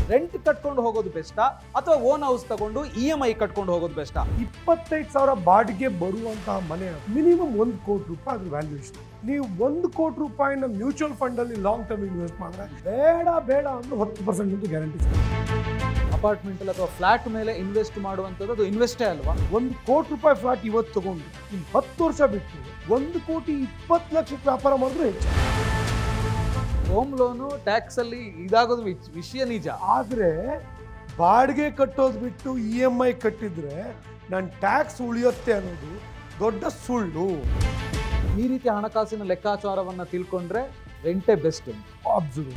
Rent ಕಟ್ಕೊಂಡು ಹೋಗೋದು ಬೆಸ್ಟಾ ಅಥವಾ ಓನ್ ಹೌಸ್ ತಗೊಂಡು ಇ ಎಂ ಐ ಕಟ್ಕೊಂಡು ಹೋಗೋದು ಬೆಸ್ಟಾ ಇಪ್ಪತ್ತೈದು ಸಾವಿರ ಬಾಡಿಗೆ ಬರುವಂತಹ ಮನೆ ಮಿನಿಮಮ್ ಒಂದು ಕೋಟಿ ರೂಪಾಯಿ ಅದ್ರ ವ್ಯಾಲ್ಯೂಷನ್ ನೀವು ಒಂದು ಕೋಟಿ ರೂಪಾಯಿನ ಮ್ಯೂಚುವಲ್ ಫಂಡ್ ಅಲ್ಲಿ ಲಾಂಗ್ ಟರ್ಮ್ ಇನ್ವೆಸ್ಟ್ ಮಾಡಿದ್ರೆ ಬೇಡ ಬೇಡ ಅಂದ್ರೆ ಹತ್ತು ಪರ್ಸೆಂಟ್ ಅಂತೂ ಗ್ಯಾರಂಟಿ ಅಪಾರ್ಟ್ಮೆಂಟ್ ಅಥವಾ ಫ್ಲಾಟ್ ಮೇಲೆ ಇನ್ವೆಸ್ಟ್ ಮಾಡುವಂಥದ್ದು ಅದು ಇನ್ವೆಸ್ಟೇ ಅಲ್ವಾ ಒಂದು ಕೋಟಿ ರೂಪಾಯಿ ಫ್ಲಾಟ್ ಇವತ್ತು ತಗೊಂಡು ಇನ್ನು ಹತ್ತು ವರ್ಷ ಬಿಟ್ಟು ಒಂದು ಕೋಟಿ ಇಪ್ಪತ್ತು ಲಕ್ಷಕ್ಕೆ ವ್ಯಾಪಾರ ಮಾಡಿದ್ರೆ ಹೆಚ್ಚು ಹೋಮ್ ಲೋನು ಟ್ಯಾಕ್ಸ್ ಅಲ್ಲಿ ಇದಾಗೋದು ವಿಚ್- ವಿಷಯ ನಿಜ ಆದರೆ ಬಾಡಿಗೆ ಕಟ್ಟೋದು ಬಿಟ್ಟು ಇ ಎಮ್ ಐ ಕಟ್ಟಿದ್ರೆ ನನ್ನ ಟ್ಯಾಕ್ಸ್ ಉಳಿಯುತ್ತೆ ಅನ್ನೋದು ದೊಡ್ಡ ಸುಳ್ಳು ಈ ರೀತಿ ಹಣಕಾಸಿನ ಲೆಕ್ಕಾಚಾರವನ್ನ ತಿಳ್ಕೊಂಡ್ರೆ ರೆಂಟೇ ಬೆಸ್ಟ್ ಅಬ್ಸರ್ವ್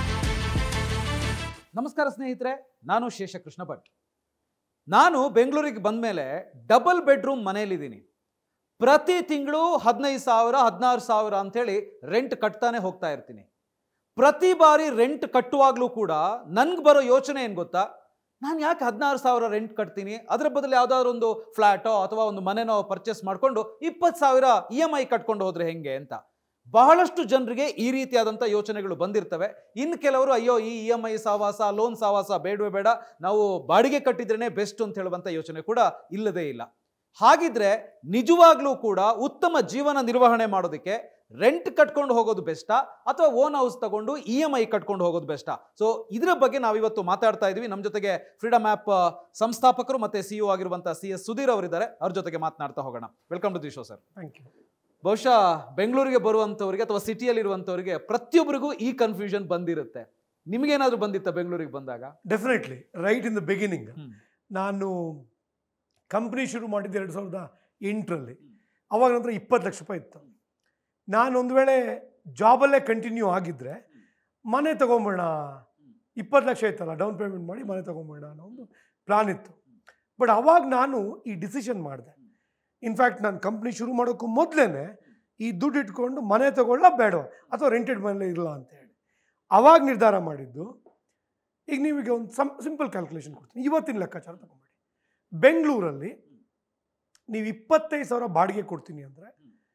ನಮಸ್ಕಾರ ಸ್ನೇಹಿತರೆ ನಾನು ಶೇಷಕೃಷ್ಣ ಭಟ್ ನಾನು ಬೆಂಗಳೂರಿಗೆ ಬಂದಮೇಲೆ ಡಬಲ್ ಬೆಡ್ರೂಮ್ ಮನೆಯಲ್ಲಿದ್ದೀನಿ ಪ್ರತಿ ತಿಂಗಳು ಹದಿನೈದು ಸಾವಿರ ಹದಿನಾರು ಸಾವಿರ ಅಂಥೇಳಿ ರೆಂಟ್ ಕಟ್ತಾನೆ ಹೋಗ್ತಾ ಇರ್ತೀನಿ ಪ್ರತಿ ಬಾರಿ ರೆಂಟ್ ಕಟ್ಟುವಾಗಲೂ ಕೂಡ ನನ್ಗೆ ಬರೋ ಯೋಚನೆ ಏನು ಗೊತ್ತಾ ನಾನು ಯಾಕೆ ಹದಿನಾರು ಸಾವಿರ ರೆಂಟ್ ಕಟ್ತೀನಿ ಅದರ ಬದಲು ಯಾವುದಾದ್ರು ಒಂದು ಫ್ಲ್ಯಾಟೋ ಅಥವಾ ಒಂದು ಮನೆನೋ ಪರ್ಚೇಸ್ ಮಾಡಿಕೊಂಡು ಇಪ್ಪತ್ತು ಸಾವಿರ ಇ ಎಮ್ ಐ ಕಟ್ಕೊಂಡು ಹೋದ್ರೆ ಹೆಂಗೆ ಅಂತ ಬಹಳಷ್ಟು ಜನರಿಗೆ ಈ ರೀತಿಯಾದಂಥ ಯೋಚನೆಗಳು ಬಂದಿರ್ತವೆ ಇನ್ನು ಕೆಲವರು ಅಯ್ಯೋ ಈ ಇ ಎಮ್ ಐ ಸಾವಾಸ ಲೋನ್ ಸಾವಾಸ ಬೇಡವೇ ಬೇಡ ನಾವು ಬಾಡಿಗೆ ಕಟ್ಟಿದ್ರೇ ಬೆಸ್ಟ್ ಅಂತ ಹೇಳುವಂಥ ಯೋಚನೆ ಕೂಡ ಇಲ್ಲದೇ ಇಲ್ಲ ಹಾಗಿದ್ರೆ ನಿಜವಾಗ್ಲೂ ಕೂಡ ಉತ್ತಮ ಜೀವನ ನಿರ್ವಹಣೆ ಮಾಡೋದಕ್ಕೆ ರೆಂಟ್ ಕಟ್ಕೊಂಡು ಹೋಗೋದು ಬೆಸ್ಟಾ ಅಥವಾ ಓನ್ ಹೌಸ್ ತಗೊಂಡು ಇ ಎಮ್ ಐ ಕಟ್ಕೊಂಡು ಹೋಗೋದು ಬೆಸ್ಟಾ ಸೊ ಇದರ ಬಗ್ಗೆ ನಾವಿವತ್ತು ಮಾತಾಡ್ತಾ ಇದ್ವಿ ನಮ್ಮ ಜೊತೆಗೆ ಫ್ರೀಡಮ್ ಆ್ಯಪ್ ಸಂಸ್ಥಾಪಕರು ಮತ್ತೆ ಸಿ ಯು ಆಗಿರುವಂಥ ಸಿ ಎಸ್ ಸುಧೀರ್ ಅವರಿದ್ದಾರೆ ಅವ್ರ ಜೊತೆಗೆ ಮಾತನಾಡ್ತಾ ಹೋಗೋಣ welcome to the show sir thank you ಬಹುಶಃ ಬೆಂಗಳೂರಿಗೆ ಬರುವಂಥವ್ರಿಗೆ ಅಥವಾ ಸಿಟಿಯಲ್ಲಿರುವಂಥವ್ರಿಗೆ ಪ್ರತಿಯೊಬ್ಬರಿಗೂ ಈ ಕನ್ಫ್ಯೂಷನ್ ಬಂದಿರುತ್ತೆ ನಿಮಗೇನಾದ್ರೂ ಬಂದಿತ್ತ ಬೆಂಗಳೂರಿಗೆ ಬಂದಾಗ definitely right in the beginning hmm. ನಾನು ಕಂಪ್ನಿ ಶುರು ಮಾಡಿದ್ದು ಎರಡು ಸಾವಿರದ ಎಂಟರಲ್ಲಿ ಅವಾಗ ನಂತರ ಇಪ್ಪತ್ತು ಲಕ್ಷ ರೂಪಾಯಿ ಇತ್ತು ನಾನು ಒಂದು ವೇಳೆ ಜಾಬಲ್ಲೇ ಕಂಟಿನ್ಯೂ ಆಗಿದ್ದರೆ ಮನೆ ತೊಗೊಂಬೇಡ ಇಪ್ಪತ್ತು ಲಕ್ಷ ಇತ್ತಲ್ಲ ಡೌನ್ ಪೇಮೆಂಟ್ ಮಾಡಿ ಮನೆ ತೊಗೊಂಬೇಡ ಅನ್ನೋ ಒಂದು ಪ್ಲಾನ್ ಇತ್ತು ಬಟ್ ಅವಾಗ ನಾನು ಈ ಡಿಸಿಷನ್ ಮಾಡಿದೆ ಇನ್ಫ್ಯಾಕ್ಟ್ ನಾನು ಕಂಪ್ನಿ ಶುರು ಮಾಡೋಕ್ಕೂ ಮೊದಲೇ ಈ ದುಡ್ಡು ಇಟ್ಕೊಂಡು ಮನೆ ತಗೊಳ್ಳ ಬೇಡ ಅಥವಾ ರೆಂಟೆಡ್ ಮನೆ ಇರಲ್ಲ ಅಂತ ಹೇಳಿ ಅವಾಗ ನಿರ್ಧಾರ ಮಾಡಿದ್ದು ಈಗ ನೀವೀಗ ಒಂದು ಸಂ ಸಿಂಪಲ್ ಕ್ಯಾಲ್ಕುಲೇಷನ್ ಕೊಡ್ತೀನಿ ಇವತ್ತಿನ ಲೆಕ್ಕಾಚಾರ ತಗೊಂಬೇಡಿ ಬೆಂಗಳೂರಲ್ಲಿ ನೀವು ಇಪ್ಪತ್ತೈದು ಸಾವಿರ ಬಾಡಿಗೆ ಕೊಡ್ತೀನಿ ಅಂದರೆ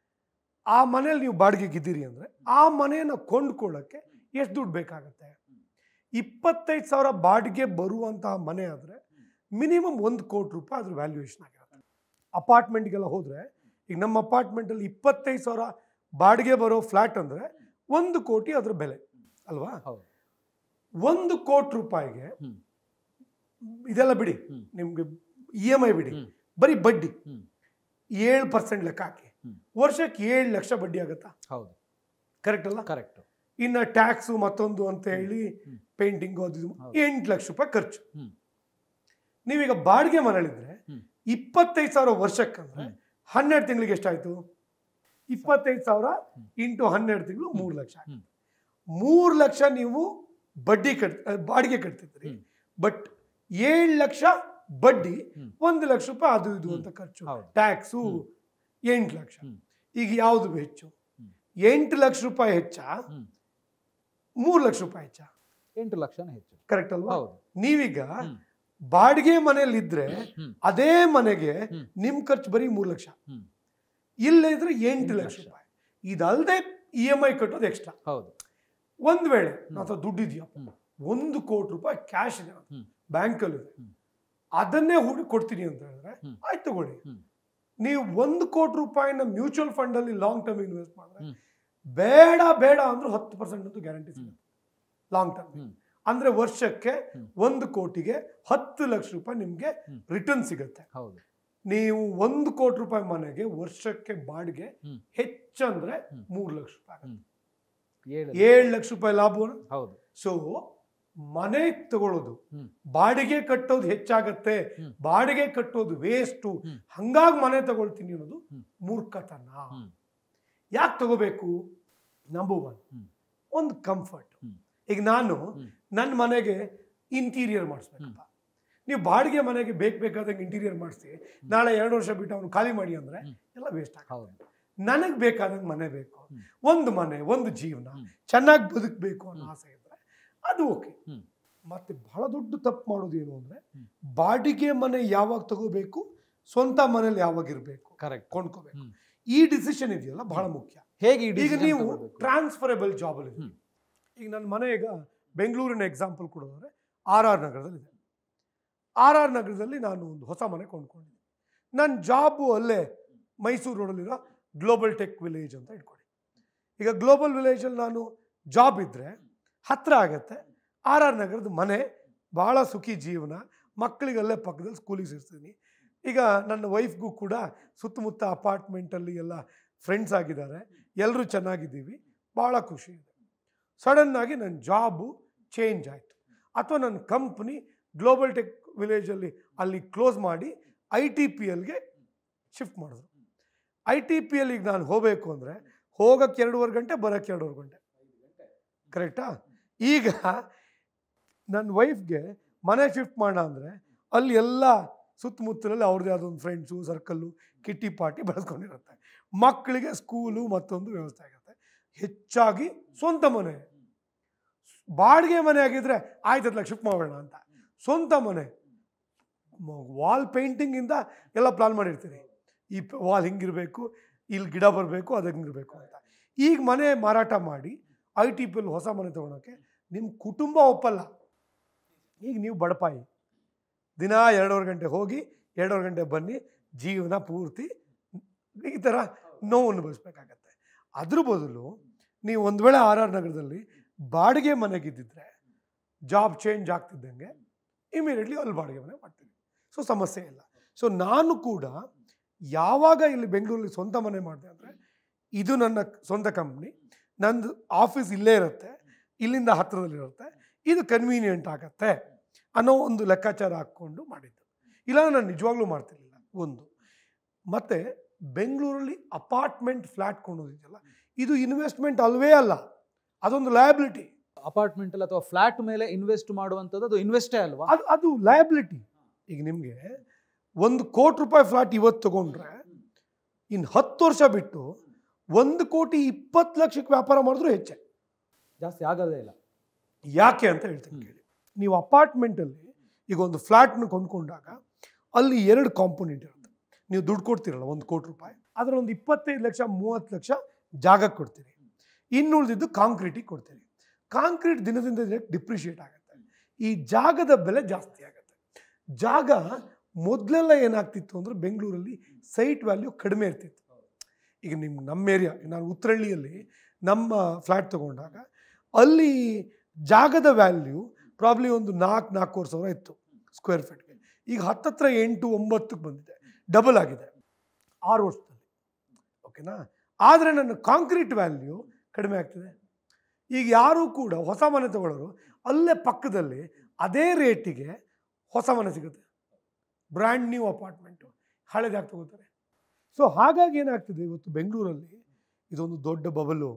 ಆ ಮನೇಲಿ ನೀವು ಬಾಡಿಗೆಗೆ ಇದ್ದೀರಿ ಅಂದರೆ ಆ ಮನೆಯನ್ನು ಕೊಂಡ್ಕೊಳ್ಳೋಕ್ಕೆ ಎಷ್ಟು ದುಡ್ಡು ಬೇಕಾಗುತ್ತೆ ಇಪ್ಪತ್ತೈದು ಸಾವಿರ ಬಾಡಿಗೆ ಬರುವಂತಹ ಮನೆ ಆದರೆ ಮಿನಿಮಮ್ ಒಂದು ಕೋಟಿ ರೂಪಾಯಿ ಅದ್ರ ವ್ಯಾಲ್ಯೂಯೇಷನ್ ಆಗಿರುತ್ತೆ ಅಪಾರ್ಟ್ಮೆಂಟ್ಗೆಲ್ಲ ಹೋದರೆ ಈಗ ನಮ್ಮ ಅಪಾರ್ಟ್ಮೆಂಟಲ್ಲಿ ಇಪ್ಪತ್ತೈದು ಸಾವಿರ ಬಾಡಿಗೆ ಬರೋ ಫ್ಲ್ಯಾಟ್ ಅಂದರೆ ಒಂದು ಕೋಟಿ ಅದ್ರ ಬೆಲೆ ಅಲ್ವಾ ಹೌದು ಒಂದು ಕೋಟಿ ರೂಪಾಯಿಗೆ ಹ್ಮ್. ಇದೆಲ್ಲ ಬಿಡಿ ಹ್ಮ್. ನಿಮ್ಗೆ ಇ ಎಮ್ ಐ ಬಿಡಿ ಹ್ಮ್. ಬರೀ ಬಡ್ಡಿ ಹ್ಮ್. ಏಳು ಪರ್ಸೆಂಟ್ ಲೆಕ್ಕ ಹಾಕಿ ಹ್ಮ್. ವರ್ಷಕ್ಕೆ ಏಳು ಲಕ್ಷ ಬಡ್ಡಿ ಆಗುತ್ತಾ ಹೌದು ಕರೆಕ್ಟ್ ಅಲ್ಲ ಕರೆಕ್ಟ್ ಇನ್ನು ಟ್ಯಾಕ್ಸು ಮತ್ತೊಂದು ಅಂತ ಹೇಳಿ ಹ್ಮ್. ಪೇಂಟಿಂಗು ಅದು ಇದು ಹೌದು. ಎಂಟು ಲಕ್ಷ ರೂಪಾಯಿ ಖರ್ಚು ಹ್ಮ್. ನೀವೀಗ ಬಾಡಿಗೆ ಮನೆಯಲ್ಲಿದ್ರೆ ಹ್ಮ್. ಇಪ್ಪತ್ತೈದು ಸಾವಿರ ವರ್ಷಕ್ಕಂದ್ರೆ ಹ್ಮ್. ಹನ್ನೆರಡು ತಿಂಗಳಿಗೆ ಎಷ್ಟಾಯ್ತು ಇಪ್ಪತ್ತೈದು ಸಾವಿರ ಹ್ಮ್. ಇಂಟು ಹನ್ನೆರಡು ತಿಂಗಳು ಮೂರು ಲಕ್ಷ ಆಯ್ತು. ಹ್ಮ್. ಮೂರು ಲಕ್ಷ ನೀವು ಬಡ್ಡಿ ಕಟ್ ಅಹ್, ಬಾಡಿಗೆ ಕಟ್ತಿದ್ರಿ ಹ್ಮ್. ಬಟ್ ಏಳು ಲಕ್ಷ ಬಡ್ಡಿ ಹ್ಮ್. ಒಂದು ಲಕ್ಷ ರೂಪಾಯಿ ಅದು ಇದು ಅಂತ ಖರ್ಚು ಹೌದು ಟ್ಯಾಕ್ಸು ಹ್ಮ್. ಎಂಟು ಲಕ್ಷ ಹ್ಮ್. ಈಗ ಯಾವುದು ಹೆಚ್ಚು ಹ್ಮ್. ಎಂಟು ಲಕ್ಷ ರೂಪಾಯಿ ಹೆಚ್ಚ ಹ್ಮ್. ಮೂರು ಲಕ್ಷ ರೂಪಾಯಿ ಹೆಚ್ಚ ಎಂಟು ಲಕ್ಷನೇ ಹೆಚ್ಚು ಕರೆಕ್ಟ್ ಅಲ್ವಾ ಹೌದು ನೀವೀಗ ಹ್ಮ್. ಬಾಡಿಗೆ ಮನೇಲಿ ಇದ್ರೆ ಹ್ಮ್. ಅದೇ ಮನೆಗೆ ಹ್ಮ್. ನಿಮ್ ಖರ್ಚು ಬರೀ ಮೂರು ಲಕ್ಷ ಹ್ಮ್. ಇಲ್ಲೇ ಇದ್ರೆ ಎಂಟು ಎಂಟು ಲಕ್ಷ ಲಕ್ಷ. ರೂಪಾಯಿ ಇದಲ್ಲದೆ ಇ ಎಮ್ ಐ ಕಟ್ಟೋದು ಎಕ್ಸ್ಟ್ರಾ ಹೌದು ಒಂದ್ ವೇಳೆ ಅಥವಾ ದುಡ್ಡು ಇದೆಯಪ್ಪ ಹ್ಮ್. ಒಂದು ಕೋಟಿ ರೂಪಾಯಿ ಕ್ಯಾಶ್ ಇದೆ ಹ್ಮ್. ಬ್ಯಾಂಕಲ್ಲಿ ಇದೆ ಹ್ಮ್. ಅದನ್ನೇ ಹೂಡಿ ಕೊಡ್ತೀನಿ ಅಂತ ಹೇಳಿದ್ರೆ ಹ್ಮ್. ಆಯ್ತು ತಗೊಳ್ಳಿ ಹ್ಮ್. ನೀವು ಒಂದು ಕೋಟಿ ರೂಪಾಯಿನ ಮ್ಯೂಚುವಲ್ ಫಂಡ್ ಅಲ್ಲಿ ಲಾಂಗ್ ಟರ್ಮ್ ಇನ್ವೆಸ್ಟ್ ಮಾಡಿದ್ರೆ ಹ್ಮ್. ಬೇಡ ಬೇಡ ಅಂದ್ರೆ ಹತ್ತು ಪರ್ಸೆಂಟ್ ಅಂತೂ ಗ್ಯಾರಂಟಿ ಹ್ಮ್. ಸಿಗುತ್ತೆ ಲಾಂಗ್ ಟರ್ಮ್ ಹ್ಮ್. ಅಂದ್ರೆ ವರ್ಷಕ್ಕೆ ಹ್ಮ್. ಒಂದು ಕೋಟಿಗೆ ಹತ್ತು ಲಕ್ಷ ರೂಪಾಯಿ ನಿಮ್ಗೆ ಹ್ಮ್. ರಿಟರ್ನ್ ಸಿಗುತ್ತೆ ಹೌದು ನೀವು ಒಂದು ಕೋಟಿ ರೂಪಾಯಿ ಮನೆಗೆ ವರ್ಷಕ್ಕೆ ಬಾಡಿಗೆ ಹ್ಮ್. ಹೆಚ್ಚಂದ್ರೆ ಹ್ಮ್. ಮೂರು ಲಕ್ಷ ರೂಪಾಯಿ ಆಗುತ್ತೆ. ಏಳು ಏಳು ಲಕ್ಷ ರೂಪಾಯಿ ಲಾಭವನ್ನ ಹೌದು ಸೊ ಮನೆ ತಗೊಳ್ಳೋದು ಹ್ಮ್. ಬಾಡಿಗೆ ಕಟ್ಟೋದು ಹೆಚ್ಚಾಗತ್ತೆ ಹ್ಮ್. ಬಾಡಿಗೆ ಕಟ್ಟೋದು ವೇಸ್ಟು ಹ್ಮ್. ಹಂಗಾಗಿ ಮನೆ ತಗೊಳ್ತೀನಿ ಅನ್ನೋದು ಹ್ಮ್. ಮೂರ್ಖತನ ಹ್ಮ್. ಯಾಕೆ ತಗೋಬೇಕು ನಂಬರ್ ಒನ್ ಹ್ಮ್. ಒಂದು ಕಂಫರ್ಟ್ ಹ್ಮ್. ಈಗ ನಾನು ಹ್ಮ್. ನನ್ನ ಮನೆಗೆ ಇಂಟೀರಿಯರ್ ಮಾಡಿಸ್ಬೇಕಪ್ಪ ನೀವು ಬಾಡಿಗೆ ಮನೆಗೆ ಬೇಕು ಬೇಕಾದಂಗೆ ಇಂಟೀರಿಯರ್ ಮಾಡಿಸಿ ನಾಳೆ ಎರಡು ವರ್ಷ ಬಿಟ್ಟು ಅವನು ಖಾಲಿ ಮಾಡಿ ಅಂದ್ರೆ ಹ್ಮ್. ಎಲ್ಲ ವೇಸ್ಟ್ ಆಗ ಹೌದು ನನಗೆ ಬೇಕಾದಂಗೆ ಮನೆ ಬೇಕು ಹ್ಮ್. ಒಂದು ಮನೆ ಒಂದು ಜೀವನ ಹ್ಮ್. ಚೆನ್ನಾಗಿ ಬದುಕಬೇಕು ಅನ್ನೋ ಹ್ಮ್. ಆಸೆ ಇದ್ರೆ ಅದು ಓಕೆ ಹ್ಮ್. ಮತ್ತೆ ಬಹಳ ದೊಡ್ಡ ತಪ್ಪು ಮಾಡೋದು ಏನು ಅಂದ್ರೆ ಹ್ಮ್. ಬಾಡಿಗೆ ಮನೆ ಯಾವಾಗ ತಗೋಬೇಕು ಸ್ವಂತ ಮನೇಲಿ ಯಾವಾಗ ಇರಬೇಕು ಕರೆಕ್ಟ್ ಕೊಂಡ್ಕೋಬೇಕು ಹ್ಮ್. ಈ ಡಿಸಿಷನ್ ಇದೆಯಲ್ಲ ಬಹಳ ಮುಖ್ಯ ಹೇಗೆ ಈ ಈಗ decision ನೀವು ತಗೊಳ್ಬೇಕು? ಟ್ರಾನ್ಸ್ಫರಬಲ್ ಜಾಬ್ ಅಲ್ಲಿ ಹ್ಮ್. ಈಗ ನನ್ನ ಮನೆ ಈಗ ಬೆಂಗಳೂರಿನ ಎಕ್ಸಾಂಪಲ್ ಕೊಡೋದಾದ್ರೆ ಆರ್ ಆರ್ ನಗರದಲ್ಲಿದೆ ಆರ್ ಆರ್ ನಗರದಲ್ಲಿ ನಾನು ಒಂದು ಹೊಸ ಮನೆ ಕೊಂಡ್ಕೊಂಡಿದ್ದೆ ನನ್ನ ಜಾಬು ಅಲ್ಲೇ ಮೈಸೂರು ರೋಡಲ್ಲಿರೋ ಗ್ಲೋಬಲ್ ಟೆಕ್ ವಿಲೇಜ್ ಅಂತ ಇಟ್ಕೊಳ್ಳಿ ಈಗ ಗ್ಲೋಬಲ್ ವಿಲೇಜಲ್ಲಿ ನಾನು ಜಾಬ್ ಇದ್ದರೆ ಹತ್ತಿರ ಆಗತ್ತೆ ಆರ್ ಆರ್ ನಗರದ ಮನೆ ಭಾಳ ಸುಖಿ ಜೀವನ ಮಕ್ಕಳಿಗೆಲ್ಲೇ ಪಕ್ಕದಲ್ಲಿ ಸ್ಕೂಲಿಗೆ ಸೇರಿಸ್ತೀನಿ ಈಗ ನನ್ನ ವೈಫ್ಗೂ ಕೂಡ ಸುತ್ತಮುತ್ತ ಅಪಾರ್ಟ್ಮೆಂಟಲ್ಲಿ ಎಲ್ಲ ಫ್ರೆಂಡ್ಸ್ ಆಗಿದ್ದಾರೆ ಎಲ್ಲರೂ ಚೆನ್ನಾಗಿದ್ದೀವಿ ಭಾಳ ಖುಷಿ ಇದೆ ಸಡನ್ನಾಗಿ ನನ್ನ ಜಾಬು ಚೇಂಜ್ ಆಯಿತು ಅಥವಾ ನನ್ನ ಕಂಪ್ನಿ ಗ್ಲೋಬಲ್ ಟೆಕ್ ವಿಲೇಜಲ್ಲಿ ಅಲ್ಲಿ ಕ್ಲೋಸ್ ಮಾಡಿ ಐ ಟಿ ಪಿ ಎಲ್ಗೆ ಶಿಫ್ಟ್ ಮಾಡಿದ್ರು ಐ ಟಿ ಪಿ ಎಲ್ಲಿಗೆ ನಾನು ಹೋಗಬೇಕು ಅಂದರೆ ಹೋಗೋಕ್ಕೆ ಎರಡೂವರೆ ಗಂಟೆ ಬರೋಕ್ಕೆ ಎರಡೂವರೆ ಗಂಟೆ ಕರೆಕ್ಟಾ ಈಗ ನನ್ನ ವೈಫ್ಗೆ ಮನೆ ಶಿಫ್ಟ್ ಮಾಡೋಣ ಅಂದರೆ ಅಲ್ಲಿ ಎಲ್ಲ ಸುತ್ತಮುತ್ತಲಲ್ಲಿ ಅವ್ರದ್ದೇ ಆದೊಂದು ಫ್ರೆಂಡ್ಸು ಸರ್ಕಲ್ಲು ಕಿಟ್ಟಿ ಪಾರ್ಟಿ ಬೆಳೆಸ್ಕೊಂಡಿರುತ್ತೆ ಮಕ್ಕಳಿಗೆ ಸ್ಕೂಲು ಮತ್ತೊಂದು ವ್ಯವಸ್ಥೆ ಆಗುತ್ತೆ ಹೆಚ್ಚಾಗಿ ಸ್ವಂತ ಮನೆ ಬಾಡಿಗೆ ಮನೆ ಆಗಿದ್ರೆ ಆಯ್ತಲ್ಲ ಶಿಫ್ಟ್ ಮಾಡೋಣ ಅಂತ ಸ್ವಂತ ಮನೆ ವಾಲ್ ಪೇಂಟಿಂಗಿಂದ ಎಲ್ಲ ಪ್ಲಾನ್ ಮಾಡಿರ್ತೀರಿ ಈ ವಾಲ್ ಹಿಂಗಿರಬೇಕು ಇಲ್ಲಿ ಗಿಡ ಬರಬೇಕು ಅದು ಹಿಂಗಿರಬೇಕು ಅಂತ ಈಗ ಮನೆ ಮಾರಾಟ ಮಾಡಿ ಐ ಟಿ ಪಿ ಹೊಸ ಮನೆ ತೊಗೊಳಕ್ಕೆ ನಿಮ್ಮ ಕುಟುಂಬ ಒಪ್ಪಲ್ಲ ಈಗ ನೀವು ಬಡಪಾಯಿ ದಿನ ಎರಡೂವರೆ ಗಂಟೆ ಹೋಗಿ ಎರಡೂವರೆ ಗಂಟೆ ಬನ್ನಿ ಜೀವನ ಪೂರ್ತಿ ಈ ಥರ ನೋವು ಅನುಭವಿಸ್ಬೇಕಾಗತ್ತೆ ಅದ್ರ ಬದಲು ನೀವು ಒಂದು ವೇಳೆ ಆರ್ ಆರ್ ನಗರದಲ್ಲಿ ಬಾಡಿಗೆ ಮನೆಗಿದ್ದಿದ್ರೆ ಜಾಬ್ ಚೇಂಜ್ ಆಗ್ತಿದ್ದಂಗೆ ಇಮಿಡಿಯೇಟ್ಲಿ ಅಲ್ಲಿ ಬಾಡಿಗೆ ಮನೆ ಮಾಡ್ತೀವಿ ಸೊ ಸಮಸ್ಯೆ ಇಲ್ಲ ಸೊ ನಾನು ಕೂಡ ಯಾವಾಗ ಇಲ್ಲಿ ಬೆಂಗಳೂರಲ್ಲಿ ಸ್ವಂತ ಮನೆ ಮಾಡಿದೆ ಅಂದರೆ ಇದು ನನ್ನ ಸ್ವಂತ ಕಂಪ್ನಿ ನಂದು ಆಫೀಸ್ ಇಲ್ಲೇ ಇರುತ್ತೆ ಇಲ್ಲಿಂದ ಹತ್ತಿರದಲ್ಲಿರುತ್ತೆ ಇದು ಕನ್ವೀನಿಯೆಂಟ್ ಆಗತ್ತೆ ಅನ್ನೋ ಒಂದು ಲೆಕ್ಕಾಚಾರ ಹಾಕ್ಕೊಂಡು ಮಾಡಿದ್ದು ಇಲ್ಲ ನಾನು ನಿಜವಾಗ್ಲೂ ಮಾಡ್ತಿರ್ಲಿಲ್ಲ ಒಂದು ಮತ್ತು ಬೆಂಗಳೂರಲ್ಲಿ ಅಪಾರ್ಟ್ಮೆಂಟ್ ಫ್ಲ್ಯಾಟ್ ಕೊಂಡೋದಿದೆಯಲ್ಲ ಇದು ಇನ್ವೆಸ್ಟ್ಮೆಂಟ್ ಅಲ್ವೇ ಅಲ್ಲ ಅದೊಂದು ಲಯಬಿಲಿಟಿ ಅಪಾರ್ಟ್ಮೆಂಟ್ ಅಥವಾ ಫ್ಲಾಟ್ ಮೇಲೆ ಇನ್ವೆಸ್ಟ್ ಮಾಡುವಂಥದ್ದು ಅದು ಇನ್ವೆಸ್ಟೇ ಅಲ್ವಾ ಅದು ಅದು ಲಯಬಿಲಿಟಿ ಈಗ ನಿಮಗೆ ಒಂದು ಕೋಟಿ ರೂಪಾಯಿ ಫ್ಲಾಟ್ ಇವತ್ತು ತಗೊಂಡ್ರೆ ಇನ್ನು ಹತ್ತು ವರ್ಷ ಬಿಟ್ಟು ಒಂದು ಕೋಟಿ ಇಪ್ಪತ್ತು ಲಕ್ಷಕ್ಕೆ ವ್ಯಾಪಾರ ಮಾಡಿದ್ರು ಹೆಚ್ಚೆ ಜಾಸ್ತಿ ಆಗೋದೇ ಇಲ್ಲ ಯಾಕೆ ಅಂತ ಹೇಳ್ತೀನಿ ಕೇಳಿ ನೀವು ಅಪಾರ್ಟ್ಮೆಂಟಲ್ಲಿ ಈಗ ಒಂದು ಫ್ಲ್ಯಾಟ್ನ ಕೊಂಡ್ಕೊಂಡಾಗ ಅಲ್ಲಿ ಎರಡು ಕಾಂಪೊನೆಂಟ್ ಇರುತ್ತೆ ನೀವು ದುಡ್ಡು ಕೊಡ್ತೀರಲ್ಲ ಒಂದು ಕೋಟಿ ರೂಪಾಯಿ ಅದರ ಒಂದು ಇಪ್ಪತ್ತೈದು ಲಕ್ಷ ಮೂವತ್ತು ಲಕ್ಷ ಜಾಗಕ್ಕೆ ಕೊಡ್ತೀರಿ ಇನ್ನುಳಿದಿದ್ದು ಕಾಂಕ್ರೀಟಿಗೆ ಕೊಡ್ತೀರಿ ಕಾಂಕ್ರೀಟ್ ದಿನದಿಂದ ದಿನಕ್ಕೆ ಡಿಪ್ರಿಷಿಯೇಟ್ ಆಗುತ್ತೆ ಈ ಜಾಗದ ಬೆಲೆ ಜಾಸ್ತಿ ಆಗುತ್ತೆ ಜಾಗ ಮೊದಲೆಲ್ಲ ಏನಾಗ್ತಿತ್ತು ಅಂದರೆ ಬೆಂಗಳೂರಲ್ಲಿ ಸೈಟ್ ವ್ಯಾಲ್ಯೂ ಕಡಿಮೆ ಇರ್ತಿತ್ತು ಈಗ ನಿಮ್ಮ ನಮ್ಮ ಏರಿಯಾ ನಾನು ಉತ್ತರಳ್ಳಿಯಲ್ಲಿ ನಮ್ಮ ಫ್ಲ್ಯಾಟ್ ತೊಗೊಂಡಾಗ ಅಲ್ಲಿ ಜಾಗದ ವ್ಯಾಲ್ಯೂ ಪ್ರಾಬ್ಲಿ ಒಂದು ನಾಲ್ಕು ನಾಲ್ಕೂವರೆ ಸಾವಿರ ಇತ್ತು ಸ್ಕ್ವೇರ್ ಫೀಟ್ಗೆ ಈಗ ಹತ್ತತ್ರ ಎಂಟು ಒಂಬತ್ತಕ್ಕೆ ಬಂದಿದೆ ಡಬಲ್ ಆಗಿದೆ ಆರು ವರ್ಷದಲ್ಲಿ ಓಕೆನಾ ಆದರೆ ನನ್ನ ಕಾಂಕ್ರೀಟ್ ವ್ಯಾಲ್ಯೂ ಕಡಿಮೆ ಆಗ್ತಿದೆ ಈಗ ಯಾರೂ ಕೂಡ ಹೊಸ ಮನೆ ತಗೊಳ್ಳೋರು ಅಲ್ಲೇ ಪಕ್ಕದಲ್ಲಿ ಅದೇ ರೇಟಿಗೆ ಹೊಸ ಮನೆ ಸಿಗುತ್ತೆ ಬ್ರ್ಯಾಂಡ್ ನ್ಯೂ ಅಪಾರ್ಟ್ಮೆಂಟು ಹಳೆದಾಗಿ ತಗೋತಾರೆ ಸೊ ಹಾಗಾಗಿ ಏನಾಗ್ತಿದೆ ಇವತ್ತು ಬೆಂಗಳೂರಲ್ಲಿ ಇದೊಂದು ದೊಡ್ಡ ಬಬಲು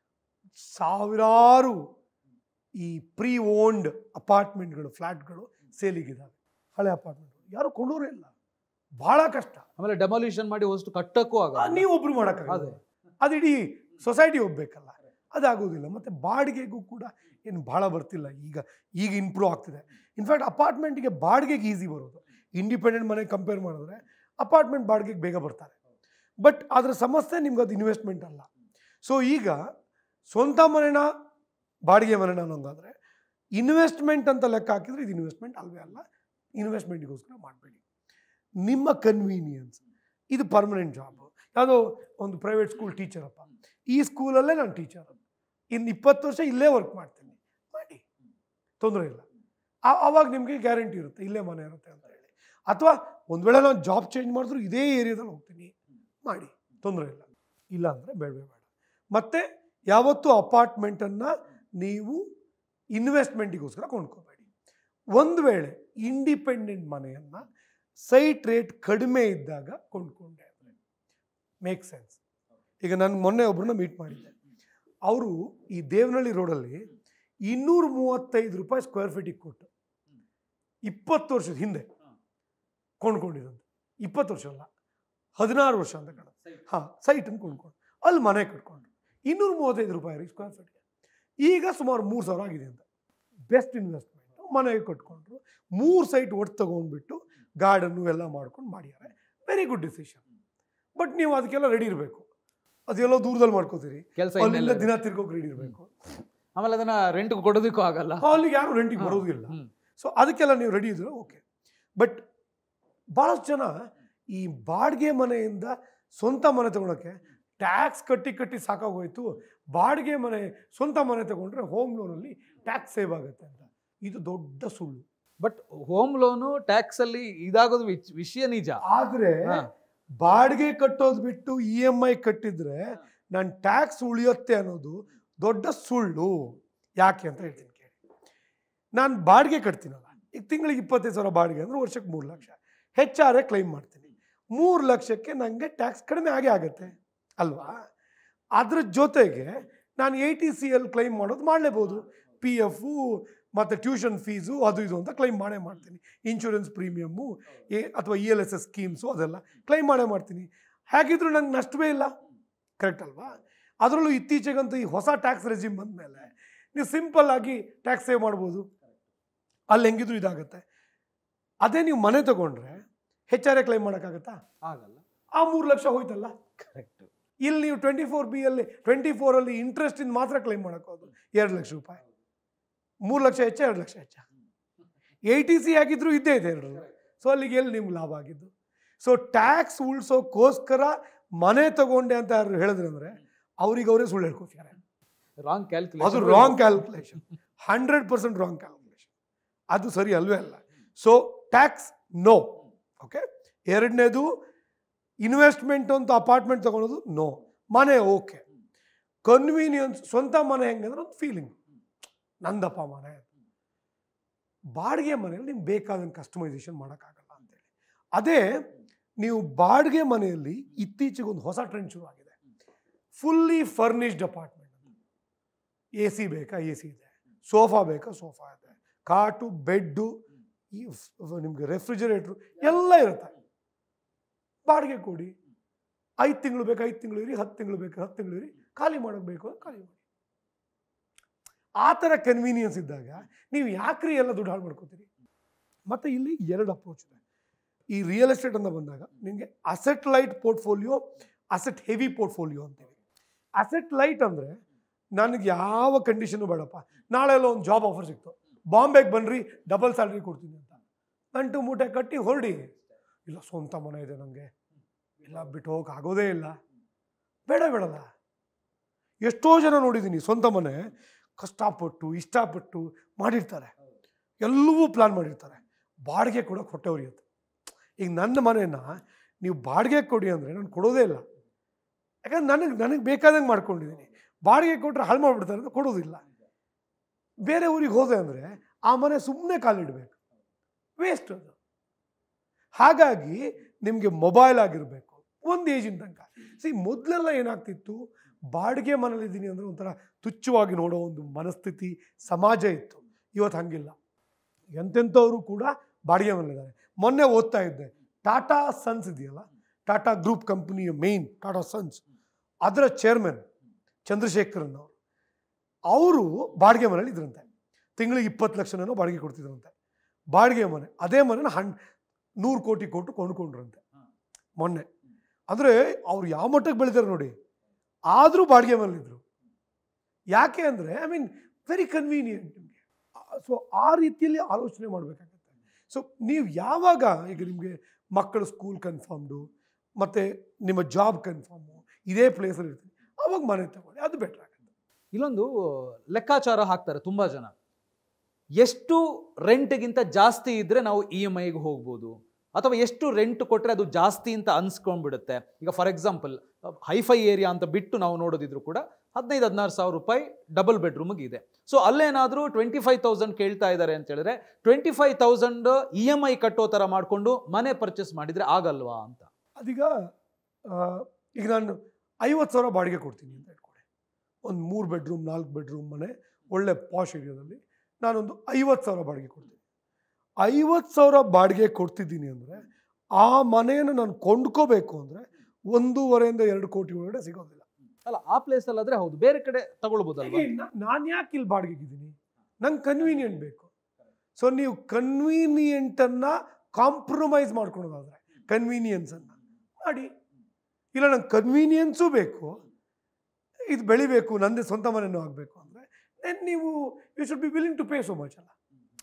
ಸಾವಿರಾರು ಈ ಪ್ರೀ ಓನ್ಡ್ ಅಪಾರ್ಟ್ಮೆಂಟ್ಗಳು ಫ್ಲ್ಯಾಟ್ಗಳು ಸೇಲಿಗಿದ್ದಾವೆ ಹಳೆ ಅಪಾರ್ಟ್ಮೆಂಟ್ ಯಾರು ಕೊಂಡೋರೇ ಇಲ್ಲ ಬಹಳ ಕಷ್ಟ ಆಮೇಲೆ ಡೆಮಾಲಿಷನ್ ಮಾಡಿ ಅಷ್ಟು ಕಟ್ಟಕ್ಕೂ ಆಗಲ್ಲ ನೀವೊಬ್ರು ಮಾಡೋಕ್ಕಾಗಲ್ಲ ಅದು ಇಡೀ ಸೊಸೈಟಿ ಹೋಗ್ಬೇಕಲ್ಲ ಅದಾಗೋದಿಲ್ಲ ಮತ್ತು ಬಾಡಿಗೆಗೂ ಕೂಡ ಏನು ಭಾಳ ಬರ್ತಿಲ್ಲ ಈಗ ಈಗ ಇಂಪ್ರೂವ್ ಆಗ್ತಿದೆ ಇನ್ಫ್ಯಾಕ್ಟ್ ಅಪಾರ್ಟ್ಮೆಂಟಿಗೆ ಬಾಡಿಗೆಗೆ ಈಸಿ ಬರೋದು ಇಂಡಿಪೆಂಡೆಂಟ್ ಮನೆ ಕಂಪೇರ್ ಮಾಡಿದ್ರೆ ಅಪಾರ್ಟ್ಮೆಂಟ್ ಬಾಡಿಗೆಗೆ ಬೇಗ ಬರ್ತಾರೆ ಬಟ್ ಅದರ ಸಮಸ್ಯೆ ನಿಮ್ಗೆ ಅದು ಇನ್ವೆಸ್ಟ್ಮೆಂಟ್ ಅಲ್ಲ ಸೊ ಈಗ ಸ್ವಂತ ಮನೆನ ಬಾಡಿಗೆ ಮನೆನ ಅನ್ನೋಂಗಾದ್ರೆ ಇನ್ವೆಸ್ಟ್ಮೆಂಟ್ ಅಂತ ಲೆಕ್ಕ ಹಾಕಿದ್ರೆ ಇದು ಇನ್ವೆಸ್ಟ್ಮೆಂಟ್ ಅಲ್ವೇ ಅಲ್ಲ ಇನ್ವೆಸ್ಟ್ಮೆಂಟ್ಗೋಸ್ಕರ ಮಾಡಬೇಡಿ ನಿಮ್ಮ ಕನ್ವೀನಿಯನ್ಸ್ ಇದು ಪರ್ಮನೆಂಟ್ ಜಾಬ್ ಯಾವುದೋ ಒಂದು ಪ್ರೈವೇಟ್ ಸ್ಕೂಲ್ ಟೀಚರಪ್ಪ ಈ ಸ್ಕೂಲಲ್ಲೇ ನಾನು ಟೀಚರ್ ಇನ್ನು ಇಪ್ಪತ್ತು ವರ್ಷ ಇಲ್ಲೇ ವರ್ಕ್ ಮಾಡ್ತೀನಿ ಮಾಡಿ ತೊಂದರೆ ಇಲ್ಲ ಆ- ಆವಾಗ ನಿಮಗೆ ಗ್ಯಾರಂಟಿ ಇರುತ್ತೆ ಇಲ್ಲೇ ಮನೆ ಇರುತ್ತೆ ಅಂತ ಹೇಳಿ ಅಥವಾ ಒಂದು ವೇಳೆ ನಾನು ಜಾಬ್ ಚೇಂಜ್ ಮಾಡಿದ್ರು ಇದೇ ಏರಿಯಾದಲ್ಲಿ ಹೋಗ್ತೀನಿ ಮಾಡಿ ತೊಂದರೆ ಇಲ್ಲ ಇಲ್ಲ ಅಂದರೆ ಬೇಡವೇ ಬೇಡ ಮತ್ತು ಯಾವತ್ತೂ ಅಪಾರ್ಟ್ಮೆಂಟನ್ನು ನೀವು ಇನ್ವೆಸ್ಟ್ಮೆಂಟಿಗೋಸ್ಕರ ಕೊಂಡ್ಕೋಬೇಡಿ ಒಂದು ವೇಳೆ ಇಂಡಿಪೆಂಡೆಂಟ್ ಮನೆಯನ್ನು ಸೈಟ್ ರೇಟ್ ಕಡಿಮೆ ಇದ್ದಾಗ ಕೊಂಡ್ಕೊಂಡೆ ಅಂದರೆ ಮೇಕ್ ಸೆನ್ಸ್ ಈಗ ನಾನು ಮೊನ್ನೆ ಒಬ್ಬರನ್ನ ಮೀಟ್ ಮಾಡಿದ್ದೆ ಅವರು ಈ ದೇವನಹಳ್ಳಿ ರೋಡಲ್ಲಿ ಇನ್ನೂರ ಮೂವತ್ತೈದು ರೂಪಾಯಿ ಸ್ಕ್ವೇರ್ ಫೀಟಿಗೆ ಕೊಟ್ಟು ಇಪ್ಪತ್ತು ವರ್ಷದ ಹಿಂದೆ ಕೊಂಡ್ಕೊಂಡಿದ್ದಂತೆ ಇಪ್ಪತ್ತು ವರ್ಷ ಅಲ್ಲ ಹದಿನಾರು ವರ್ಷ ಅಂತ ಕಾಣುತ್ತೆ ಹಾಂ ಸೈಟನ್ನು ಕೊಂಡ್ಕೊಂಡು ಅಲ್ಲಿ ಮನೆ ಕಟ್ಕೊಂಡ್ರು ಇನ್ನೂರ ಮೂವತ್ತೈದು ರೂಪಾಯಿ ರೀ ಸ್ಕ್ವೇರ್ ಫೀಟ್ಗೆ ಈಗ ಸುಮಾರು ಮೂರು ಸಾವಿರ ಆಗಿದೆ ಅಂತ ಬೆಸ್ಟ್ ಇನ್ವೆಸ್ಟ್ಮೆಂಟ್ ಮನೆಗೆ ಕಟ್ಕೊಂಡ್ರು ಮೂರು ಸೈಟ್ ಒಟ್ಟು ತೊಗೊಂಡ್ಬಿಟ್ಟು ಗಾರ್ಡನ್ನು ಎಲ್ಲ ಮಾಡ್ಕೊಂಡು ಮಾಡ್ಯಾರೆ ವೆರಿ ಗುಡ್ ಡಿಸಿಷನ್ ಬಟ್ ನೀವು ಅದಕ್ಕೆಲ್ಲ ರೆಡಿ ಇರಬೇಕು ಅದೆಲ್ಲೋ ದೂರದಲ್ಲಿ ಮಾಡ್ಕೋತೀರಿ ಕೆಲಸ ಅಲ್ಲಿಂದ ದಿನ ತಿರ್ಗೋಕೆ ರೆಡಿ ಇರಬೇಕು ಆಮೇಲೆ ಅದನ್ನ ರೆಂಟ್ ಕೊಡೋದಕ್ಕೂ ಆಗಲ್ಲ ಅಲ್ಲಿಗೆ ಯಾರು ರೆಂಟಿಗೆ ಬರೋದಿಲ್ಲ ಹ್ಮ್. ಸೊ ಅದಕ್ಕೆಲ್ಲ ನೀವು ರೆಡಿ ಇದ್ರೆ ಓಕೆ ಬಟ್ ಭಾಳಷ್ಟು ಜನ ಈ ಬಾಡಿಗೆ ಮನೆಯಿಂದ ಸ್ವಂತ ಮನೆ ತಗೊಳಕ್ಕೆ ಟ್ಯಾಕ್ಸ್ ಕಟ್ಟಿ ಕಟ್ಟಿ ಸಾಕಾಗೋಯ್ತು ಬಾಡಿಗೆ ಮನೆ ಸ್ವಂತ ಮನೆ ತಗೊಂಡ್ರೆ ಹೋಮ್ ಲೋನಲ್ಲಿ ಟ್ಯಾಕ್ಸ್ ಸೇವ್ ಆಗುತ್ತೆ ಅಂತ ಇದು ದೊಡ್ಡ ಸುಳ್ಳು ಬಟ್ ಹೋಮ್ ಲೋನು ಟ್ಯಾಕ್ಸ್ ಅಲ್ಲಿ ಇದಾಗೋದು ವಿಚ್- ವಿಷಯ ನಿಜ ಆದ್ರೆ ಹಾ. ಬಾಡಿಗೆ ಕಟ್ಟೋದು ಬಿಟ್ಟು ಇ ಎಮ್ ಐ ಕಟ್ಟಿದ್ರೆ ನನ್ನ ಟ್ಯಾಕ್ಸ್ ಉಳಿಯುತ್ತೆ ಅನ್ನೋದು ದೊಡ್ಡ ಸುಳ್ಳು ಯಾಕೆ ಅಂತ ಹೇಳ್ತೀನಿ ಕೇಳಿ ನಾನು ಬಾಡಿಗೆ ಕಟ್ತೀನಲ್ಲ ಈಗ ತಿಂಗಳಿಗೆ ಇಪ್ಪತ್ತೈದು ಸಾವಿರ ಬಾಡಿಗೆ ಅಂದ್ರೆ ವರ್ಷಕ್ಕೆ ಮೂರು ಲಕ್ಷ ಹೆಚ್ಚಾರೆ ಕ್ಲೈಮ್ ಮಾಡ್ತೀನಿ ಮೂರು ಲಕ್ಷಕ್ಕೆ ನನಗೆ ಟ್ಯಾಕ್ಸ್ ಕಡಿಮೆ ಆಗೇ ಆಗುತ್ತೆ ಅಲ್ವಾ ಅದ್ರ ಜೊತೆಗೆ ನಾನು A T C L claim ಮಾಡೋದು ಮಾಡಲೇಬೋದು ಪಿ ಎಫು ಮತ್ತು ಟ್ಯೂಷನ್ ಫೀಸು ಅದು ಇದು ಅಂತ ಕ್ಲೈಮ್ ಮಾಡೇ ಮಾಡ್ತೀನಿ ಇನ್ಶೂರೆನ್ಸ್ ಪ್ರೀಮಿಯಮ್ಮು ಎ ಅಥವಾ E L S S schemes ಅದೆಲ್ಲ ಕ್ಲೈಮ್ ಮಾಡೇ ಮಾಡ್ತೀನಿ ಹೇಗಿದ್ರು ನಂಗೆ ನಷ್ಟವೇ ಇಲ್ಲ ಕರೆಕ್ಟ್ ಅಲ್ವಾ ಅದರಲ್ಲೂ ಇತ್ತೀಚೆಗಂತೂ ಈ ಹೊಸ ಟ್ಯಾಕ್ಸ್ ರೆಜಿಮ್ ಬಂದಮೇಲೆ ನೀವು ಸಿಂಪಲ್ ಆಗಿ ಟ್ಯಾಕ್ಸ್ ಸೇವ್ ಮಾಡ್ಬೋದು ಅಲ್ಲಿ ಹೆಂಗಿದ್ರು ಇದಾಗುತ್ತೆ ಅದೇ ನೀವು ಮನೆ ತಗೊಂಡ್ರೆ ಹೆಚ್ಚಾರೆ ಕ್ಲೈಮ್ ಮಾಡೋಕ್ಕಾಗತ್ತಾ ಆಗಲ್ಲ ಆ ಮೂರು ಲಕ್ಷ ಹೋಯ್ತಲ್ಲ ಕರೆಕ್ಟ್ ಇಲ್ಲಿ ನೀವು ಟ್ವೆಂಟಿ ಫೋರ್ ಬಿ ಅಲ್ಲಿ ಟ್ವೆಂಟಿ ಫೋರಲ್ಲಿ ಇಂಟ್ರೆಸ್ಟಿಂದ ಮಾತ್ರ ಕ್ಲೈಮ್ ಮಾಡೋಕ್ಕೋದು ಎರಡು ಲಕ್ಷ ರೂಪಾಯಿ ಮೂರು ಲಕ್ಷ ಹೆಚ್ಚ ಎರಡು ಲಕ್ಷ ಹೆಚ್ಚ ಎ ಟಿ ಸಿ ಆಗಿದ್ರು ಇದ್ದೇ ಇದೆ ಎರಡು ಸೊ ಅಲ್ಲಿಗೆ ಎಲ್ಲಿ ನಿಮ್ಗೆ ಲಾಭ ಆಗಿದ್ದು ಸೊ ಟ್ಯಾಕ್ಸ್ ಉಳಿಸೋಕ್ಕೋಸ್ಕರ ಮನೆ ತಗೊಂಡೆ ಅಂತ ಯಾರು ಹೇಳಿದ್ರೆ ಅಂದರೆ ಅವ್ರಿಗೆ ಅವರೇ ಸುಳ್ಳು ಹೇಳ್ಕೊತಾರೆ ರಾಂಗ್ ಅದು calculation wrong calculation hundred percent wrong calculation ಅದು ಸರಿ ಅಲ್ವೇ ಅಲ್ಲ ಸೊ ಟ್ಯಾಕ್ಸ್ ನೋ ಓಕೆ ಎರಡನೇದು ಇನ್ವೆಸ್ಟ್ಮೆಂಟ್ ಅಂತ ಅಪಾರ್ಟ್ಮೆಂಟ್ ತಗೊಳೋದು ನೋ ಮನೆ ಓಕೆ ಕನ್ವೀನಿಯನ್ಸ್ ಸ್ವಂತ ಮನೆ ಹೆಂಗಂದ್ರೆ ಒಂದು ಫೀಲಿಂಗ್ ನಂದಪ್ಪ ಮನೆ ಬಾಡಿಗೆ ಮನೆಯಲ್ಲಿ ನಿಮ್ಗೆ ಬೇಕಾದಂಗೆ ಕಸ್ಟಮೈಸೇಷನ್ ಮಾಡೋಕ್ಕಾಗಲ್ಲ ಅಂತೇಳಿ ಅದೇ ನೀವು ಬಾಡಿಗೆ ಮನೆಯಲ್ಲಿ ಇತ್ತೀಚೆಗೆ ಒಂದು ಹೊಸ ಟ್ರೆಂಡ್ ಶುರು ಆಗಿದೆ fully furnished apartment A C ಬೇಕಾ ಎ ಸಿ ಇದೆ ಸೋಫಾ ಬೇಕಾ ಸೋಫಾ ಇದೆ ಕಾಟು ಬೆಡ್ಡು ಈ ನಿಮಗೆ ರೆಫ್ರಿಜರೇಟ್ರು ಎಲ್ಲ ಇರುತ್ತೆ ಬಾಡಿಗೆ ಕೊಡಿ ಐದು ತಿಂಗಳು ಬೇಕು ಐದು ತಿಂಗಳು ಇರಿ ಹತ್ತು ತಿಂಗಳು ಬೇಕು ಹತ್ತು ತಿಂಗಳು ಇರಿ ಖಾಲಿ ಮಾಡೋಕೆ ಬೇಕು ಅಂದ್ರೆ ಖಾಲಿ ಮಾಡಿ ಆ ಥರ ಕನ್ವೀನಿಯನ್ಸ್ ಇದ್ದಾಗ ನೀವು ಯಾಕ್ರಿ ಎಲ್ಲ ದುಡ್ಡು ಹಾಳು ಮಾಡ್ಕೋತೀರಿ ಮತ್ತು ಇಲ್ಲಿ ಎರಡು ಅಪ್ರೋಚ್ ಇದೆ ಈ ರಿಯಲ್ ಎಸ್ಟೇಟ್ ಅಂತ ಬಂದಾಗ ನಿಮಗೆ asset light portfolio asset heavy portfolio ಅಂತೀವಿ ಅಸೆಟ್ ಲೈಟ್ ಅಂದರೆ ನನಗೆ ಯಾವ ಕಂಡೀಷನು ಬೇಡಪ್ಪ ನಾಳೆ ಎಲ್ಲ ಒಂದು ಜಾಬ್ ಆಫರ್ ಸಿಕ್ತು ಬಾಂಬೆಗೆ ಬನ್ನಿರಿ ಡಬಲ್ ಸ್ಯಾಲ್ರಿ ಕೊಡ್ತೀನಿ ಅಂತ ನಂಟು ಮೂಟೆ ಕಟ್ಟಿ ಹೊರಡಿ ಇಲ್ಲ ಸ್ವಂತ ಮನೆ ಇದೆ ನನಗೆ ಇಲ್ಲ ಬಿಟ್ಟು ಹೋಗಕ್ಕೆ ಆಗೋದೇ ಇಲ್ಲ ಬೇಡ ಬೇಡಲ್ಲ ಎಷ್ಟೋ ಜನ ನೋಡಿದ್ದೀನಿ ಸ್ವಂತ ಮನೆ ಕಷ್ಟಪಟ್ಟು ಇಷ್ಟಪಟ್ಟು ಮಾಡಿರ್ತಾರೆ ಎಲ್ಲವೂ ಪ್ಲಾನ್ ಮಾಡಿರ್ತಾರೆ ಬಾಡಿಗೆ ಕೂಡ ಹೊಟ್ಟೆ ಉರಿಯುತ್ತೆ ಈಗ ನನ್ನ ಮನೆನ ನೀವು ಬಾಡಿಗೆ ಕೊಡಿ ಅಂದರೆ ನಾನು ಕೊಡೋದೇ ಇಲ್ಲ ಯಾಕಂದ್ರೆ ನನಗೆ ನನಗೆ ಬೇಕಾದಂಗೆ ಮಾಡ್ಕೊಂಡಿದ್ದೀನಿ ಬಾಡಿಗೆ ಕೊಟ್ಟರೆ ಹಾಳು ಮಾಡಿಬಿಡ್ತಾರೆ ಅಂತ ಕೊಡೋದಿಲ್ಲ ಬೇರೆ ಊರಿಗೆ ಹೋದೆ ಅಂದರೆ ಆ ಮನೆ ಸುಮ್ಮನೆ ಕಾಲಿಡಬೇಕು ವೇಸ್ಟ್ ಅದು ಹಾಗಾಗಿ ನಿಮಗೆ ಮೊಬೈಲ್ ಆಗಿರಬೇಕು ಒಂದು ಏಜಿನ ತನಕ ಸಿ ಮೊದಲೆಲ್ಲ ಏನಾಗ್ತಿತ್ತು ಬಾಡಿಗೆ ಮನೇಲಿದ್ದೀನಿ ಅಂದರೆ ಒಂಥರ ತುಚ್ಛವಾಗಿ ನೋಡೋ ಒಂದು ಮನಸ್ಥಿತಿ ಸಮಾಜ ಇತ್ತು ಇವತ್ತು ಹಂಗಿಲ್ಲ ಎಂತೆಂಥವರು ಕೂಡ ಬಾಡಿಗೆ ಮನೇಲಿದ್ದಾರೆ ಮೊನ್ನೆ ಓದ್ತಾ ಇದ್ದೆ ಟಾಟಾ ಸನ್ಸ್ ಇದೆಯಲ್ಲ ಟಾಟಾ ಗ್ರೂಪ್ ಕಂಪನಿಯ ಮೇನ್ ಟಾಟಾ ಸನ್ಸ್ ಅದರ ಚೇರ್ಮನ್ ಚಂದ್ರಶೇಖರನ್ ಅವರು ಅವರು ಬಾಡಿಗೆ ಮನೇಲಿ ಇದ್ರಂತೆ ತಿಂಗಳಿಗೆ ಇಪ್ಪತ್ತು ಲಕ್ಷನೋ ಬಾಡಿಗೆ ಕೊಡ್ತಿದ್ರಂತೆ ಬಾಡಿಗೆ ಮನೆ ಅದೇ ಮನೆನ ಹಣ್ ನೂರು ಕೋಟಿ ಕೊಟ್ಟು ಕೊಂಡ್ಕೊಂಡ್ರಂತೆ ಮೊನ್ನೆ ಅಂದರೆ ಅವ್ರು ಯಾವ ಮಟ್ಟಕ್ಕೆ ಬೆಳೆದಾರೆ ನೋಡಿ ಆದರೂ ಬಾಡಿಗೆ ಮನೇಲಿದ್ರು ಯಾಕೆ ಅಂದರೆ ಐ ಮೀನ್ ವೆರಿ ಕನ್ವೀನಿಯಂಟ್ ನಿಮಗೆ ಸೊ ಆ ರೀತಿಯಲ್ಲಿ ಆಲೋಚನೆ ಮಾಡಬೇಕಾಗತ್ತೆ ಸೊ ನೀವು ಯಾವಾಗ ಈಗ ನಿಮಗೆ ಮಕ್ಕಳ ಸ್ಕೂಲ್ ಕನ್ಫರ್ಮ್ಡು ಮತ್ತು ನಿಮ್ಮ ಜಾಬ್ ಕನ್ಫರ್ಮು ಇದೇ ಪ್ಲೇಸಲ್ಲಿ ಇರ್ತೀವಿ ಅವಾಗ ಮನೆ ತಗೊಳ್ಳಿ ಅದು ಬೆಟ್ರ್ ಆಗುತ್ತೆ ಇಲ್ಲೊಂದು ಲೆಕ್ಕಾಚಾರ ಹಾಕ್ತಾರೆ ತುಂಬಾ ಜನ ಎಷ್ಟು ರೆಂಟ್ಗಿಂತ ಜಾಸ್ತಿ ಇದ್ರೆ ನಾವು ಇ ಎಮ್ ಐಗೆ ಹೋಗ್ಬೋದು ಅಥವಾ ಎಷ್ಟು ರೆಂಟ್ ಕೊಟ್ಟರೆ ಅದು ಜಾಸ್ತಿ ಅಂತ ಅನ್ಸ್ಕೊಂಡ್ಬಿಡುತ್ತೆ ಈಗ ಫಾರ್ ಎಕ್ಸಾಂಪಲ್ ಹೈಫೈ ಏರಿಯಾ ಅಂತ ಬಿಟ್ಟು ನಾವು ನೋಡೋದಿದ್ರು ಕೂಡ ಹದಿನೈದು ಹದಿನಾರು ಸಾವಿರ ರೂಪಾಯಿ ಡಬಲ್ ಬೆಡ್ರೂಮ್ಗೆ ಇದೆ ಸೊ ಅಲ್ಲೇನಾದರೂ ಟ್ವೆಂಟಿ ಫೈವ್ ತೌಸಂಡ್ ಕೇಳ್ತಾ ಇದ್ದಾರೆ ಅಂತ ಹೇಳಿದ್ರೆ twenty five thousand E M I ಕಟ್ಟೋ ಥರ ಮಾಡಿಕೊಂಡು ಮನೆ ಪರ್ಚೇಸ್ ಮಾಡಿದರೆ ಆಗಲ್ವಾ ಅಂತ ಅದೀಗ ಆ, ಈಗ ನಾನು ಐವತ್ತು ಸಾವಿರ ಬಾಡಿಗೆ ಕೊಡ್ತೀನಿ ಅಂತ ಇಟ್ಕೊಳ್ಳಿ ಒಂದು ಮೂರು ಬೆಡ್ರೂಮ್ ನಾಲ್ಕು ಬೆಡ್ರೂಮ್ ಮನೆ ಒಳ್ಳೆ ಪಾಶ್ ಏರಿಯಾದಲ್ಲಿ ನಾನೊಂದು ಐವತ್ತು ಸಾವಿರ ಬಾಡಿಗೆ ಕೊಡ್ತೀನಿ ಐವತ್ತು ಸಾವಿರ ಬಾಡಿಗೆ ಕೊಡ್ತಿದ್ದೀನಿ ಅಂದರೆ ಆ ಮನೆಯನ್ನು ನಾನು ಕೊಂಡ್ಕೋಬೇಕು ಅಂದರೆ ಒಂದೂವರೆಯಿಂದ ಎರಡು ಕೋಟಿ ಒಳಗಡೆ ಸಿಗೋದಿಲ್ಲ ಅಲ್ಲ ಆ ಪ್ಲೇಸಲ್ಲಿ ಆದರೆ ಹೌದು ಬೇರೆ ಕಡೆ ತಗೊಳ್ಬೋದಲ್ವಾ ನಾನು ಯಾಕೆ ಇಲ್ಲಿ ಬಾಡಿಗೆಗಿದ್ದೀನಿ ನಂಗೆ ಕನ್ವೀನಿಯಂಟ್ ಬೇಕು ಸೊ ನೀವು ಕನ್ವೀನಿಯಂಟನ್ನು ಕಾಂಪ್ರಮೈಸ್ ಮಾಡ್ಕೊಳೋದಾದ್ರೆ ಕನ್ವೀನಿಯನ್ಸನ್ನು ಮಾಡಿ ಇಲ್ಲ ನಂಗೆ ಕನ್ವೀನಿಯನ್ಸು ಬೇಕು ಇದು ಬೆಳಿಬೇಕು ನಂದೇ ಸ್ವಂತ ಮನೆಯೂ ಆಗಬೇಕು ಅಂದರೆ ದೆನ್ ನೀವು you should be willing to pay so much ಅಲ್ಲ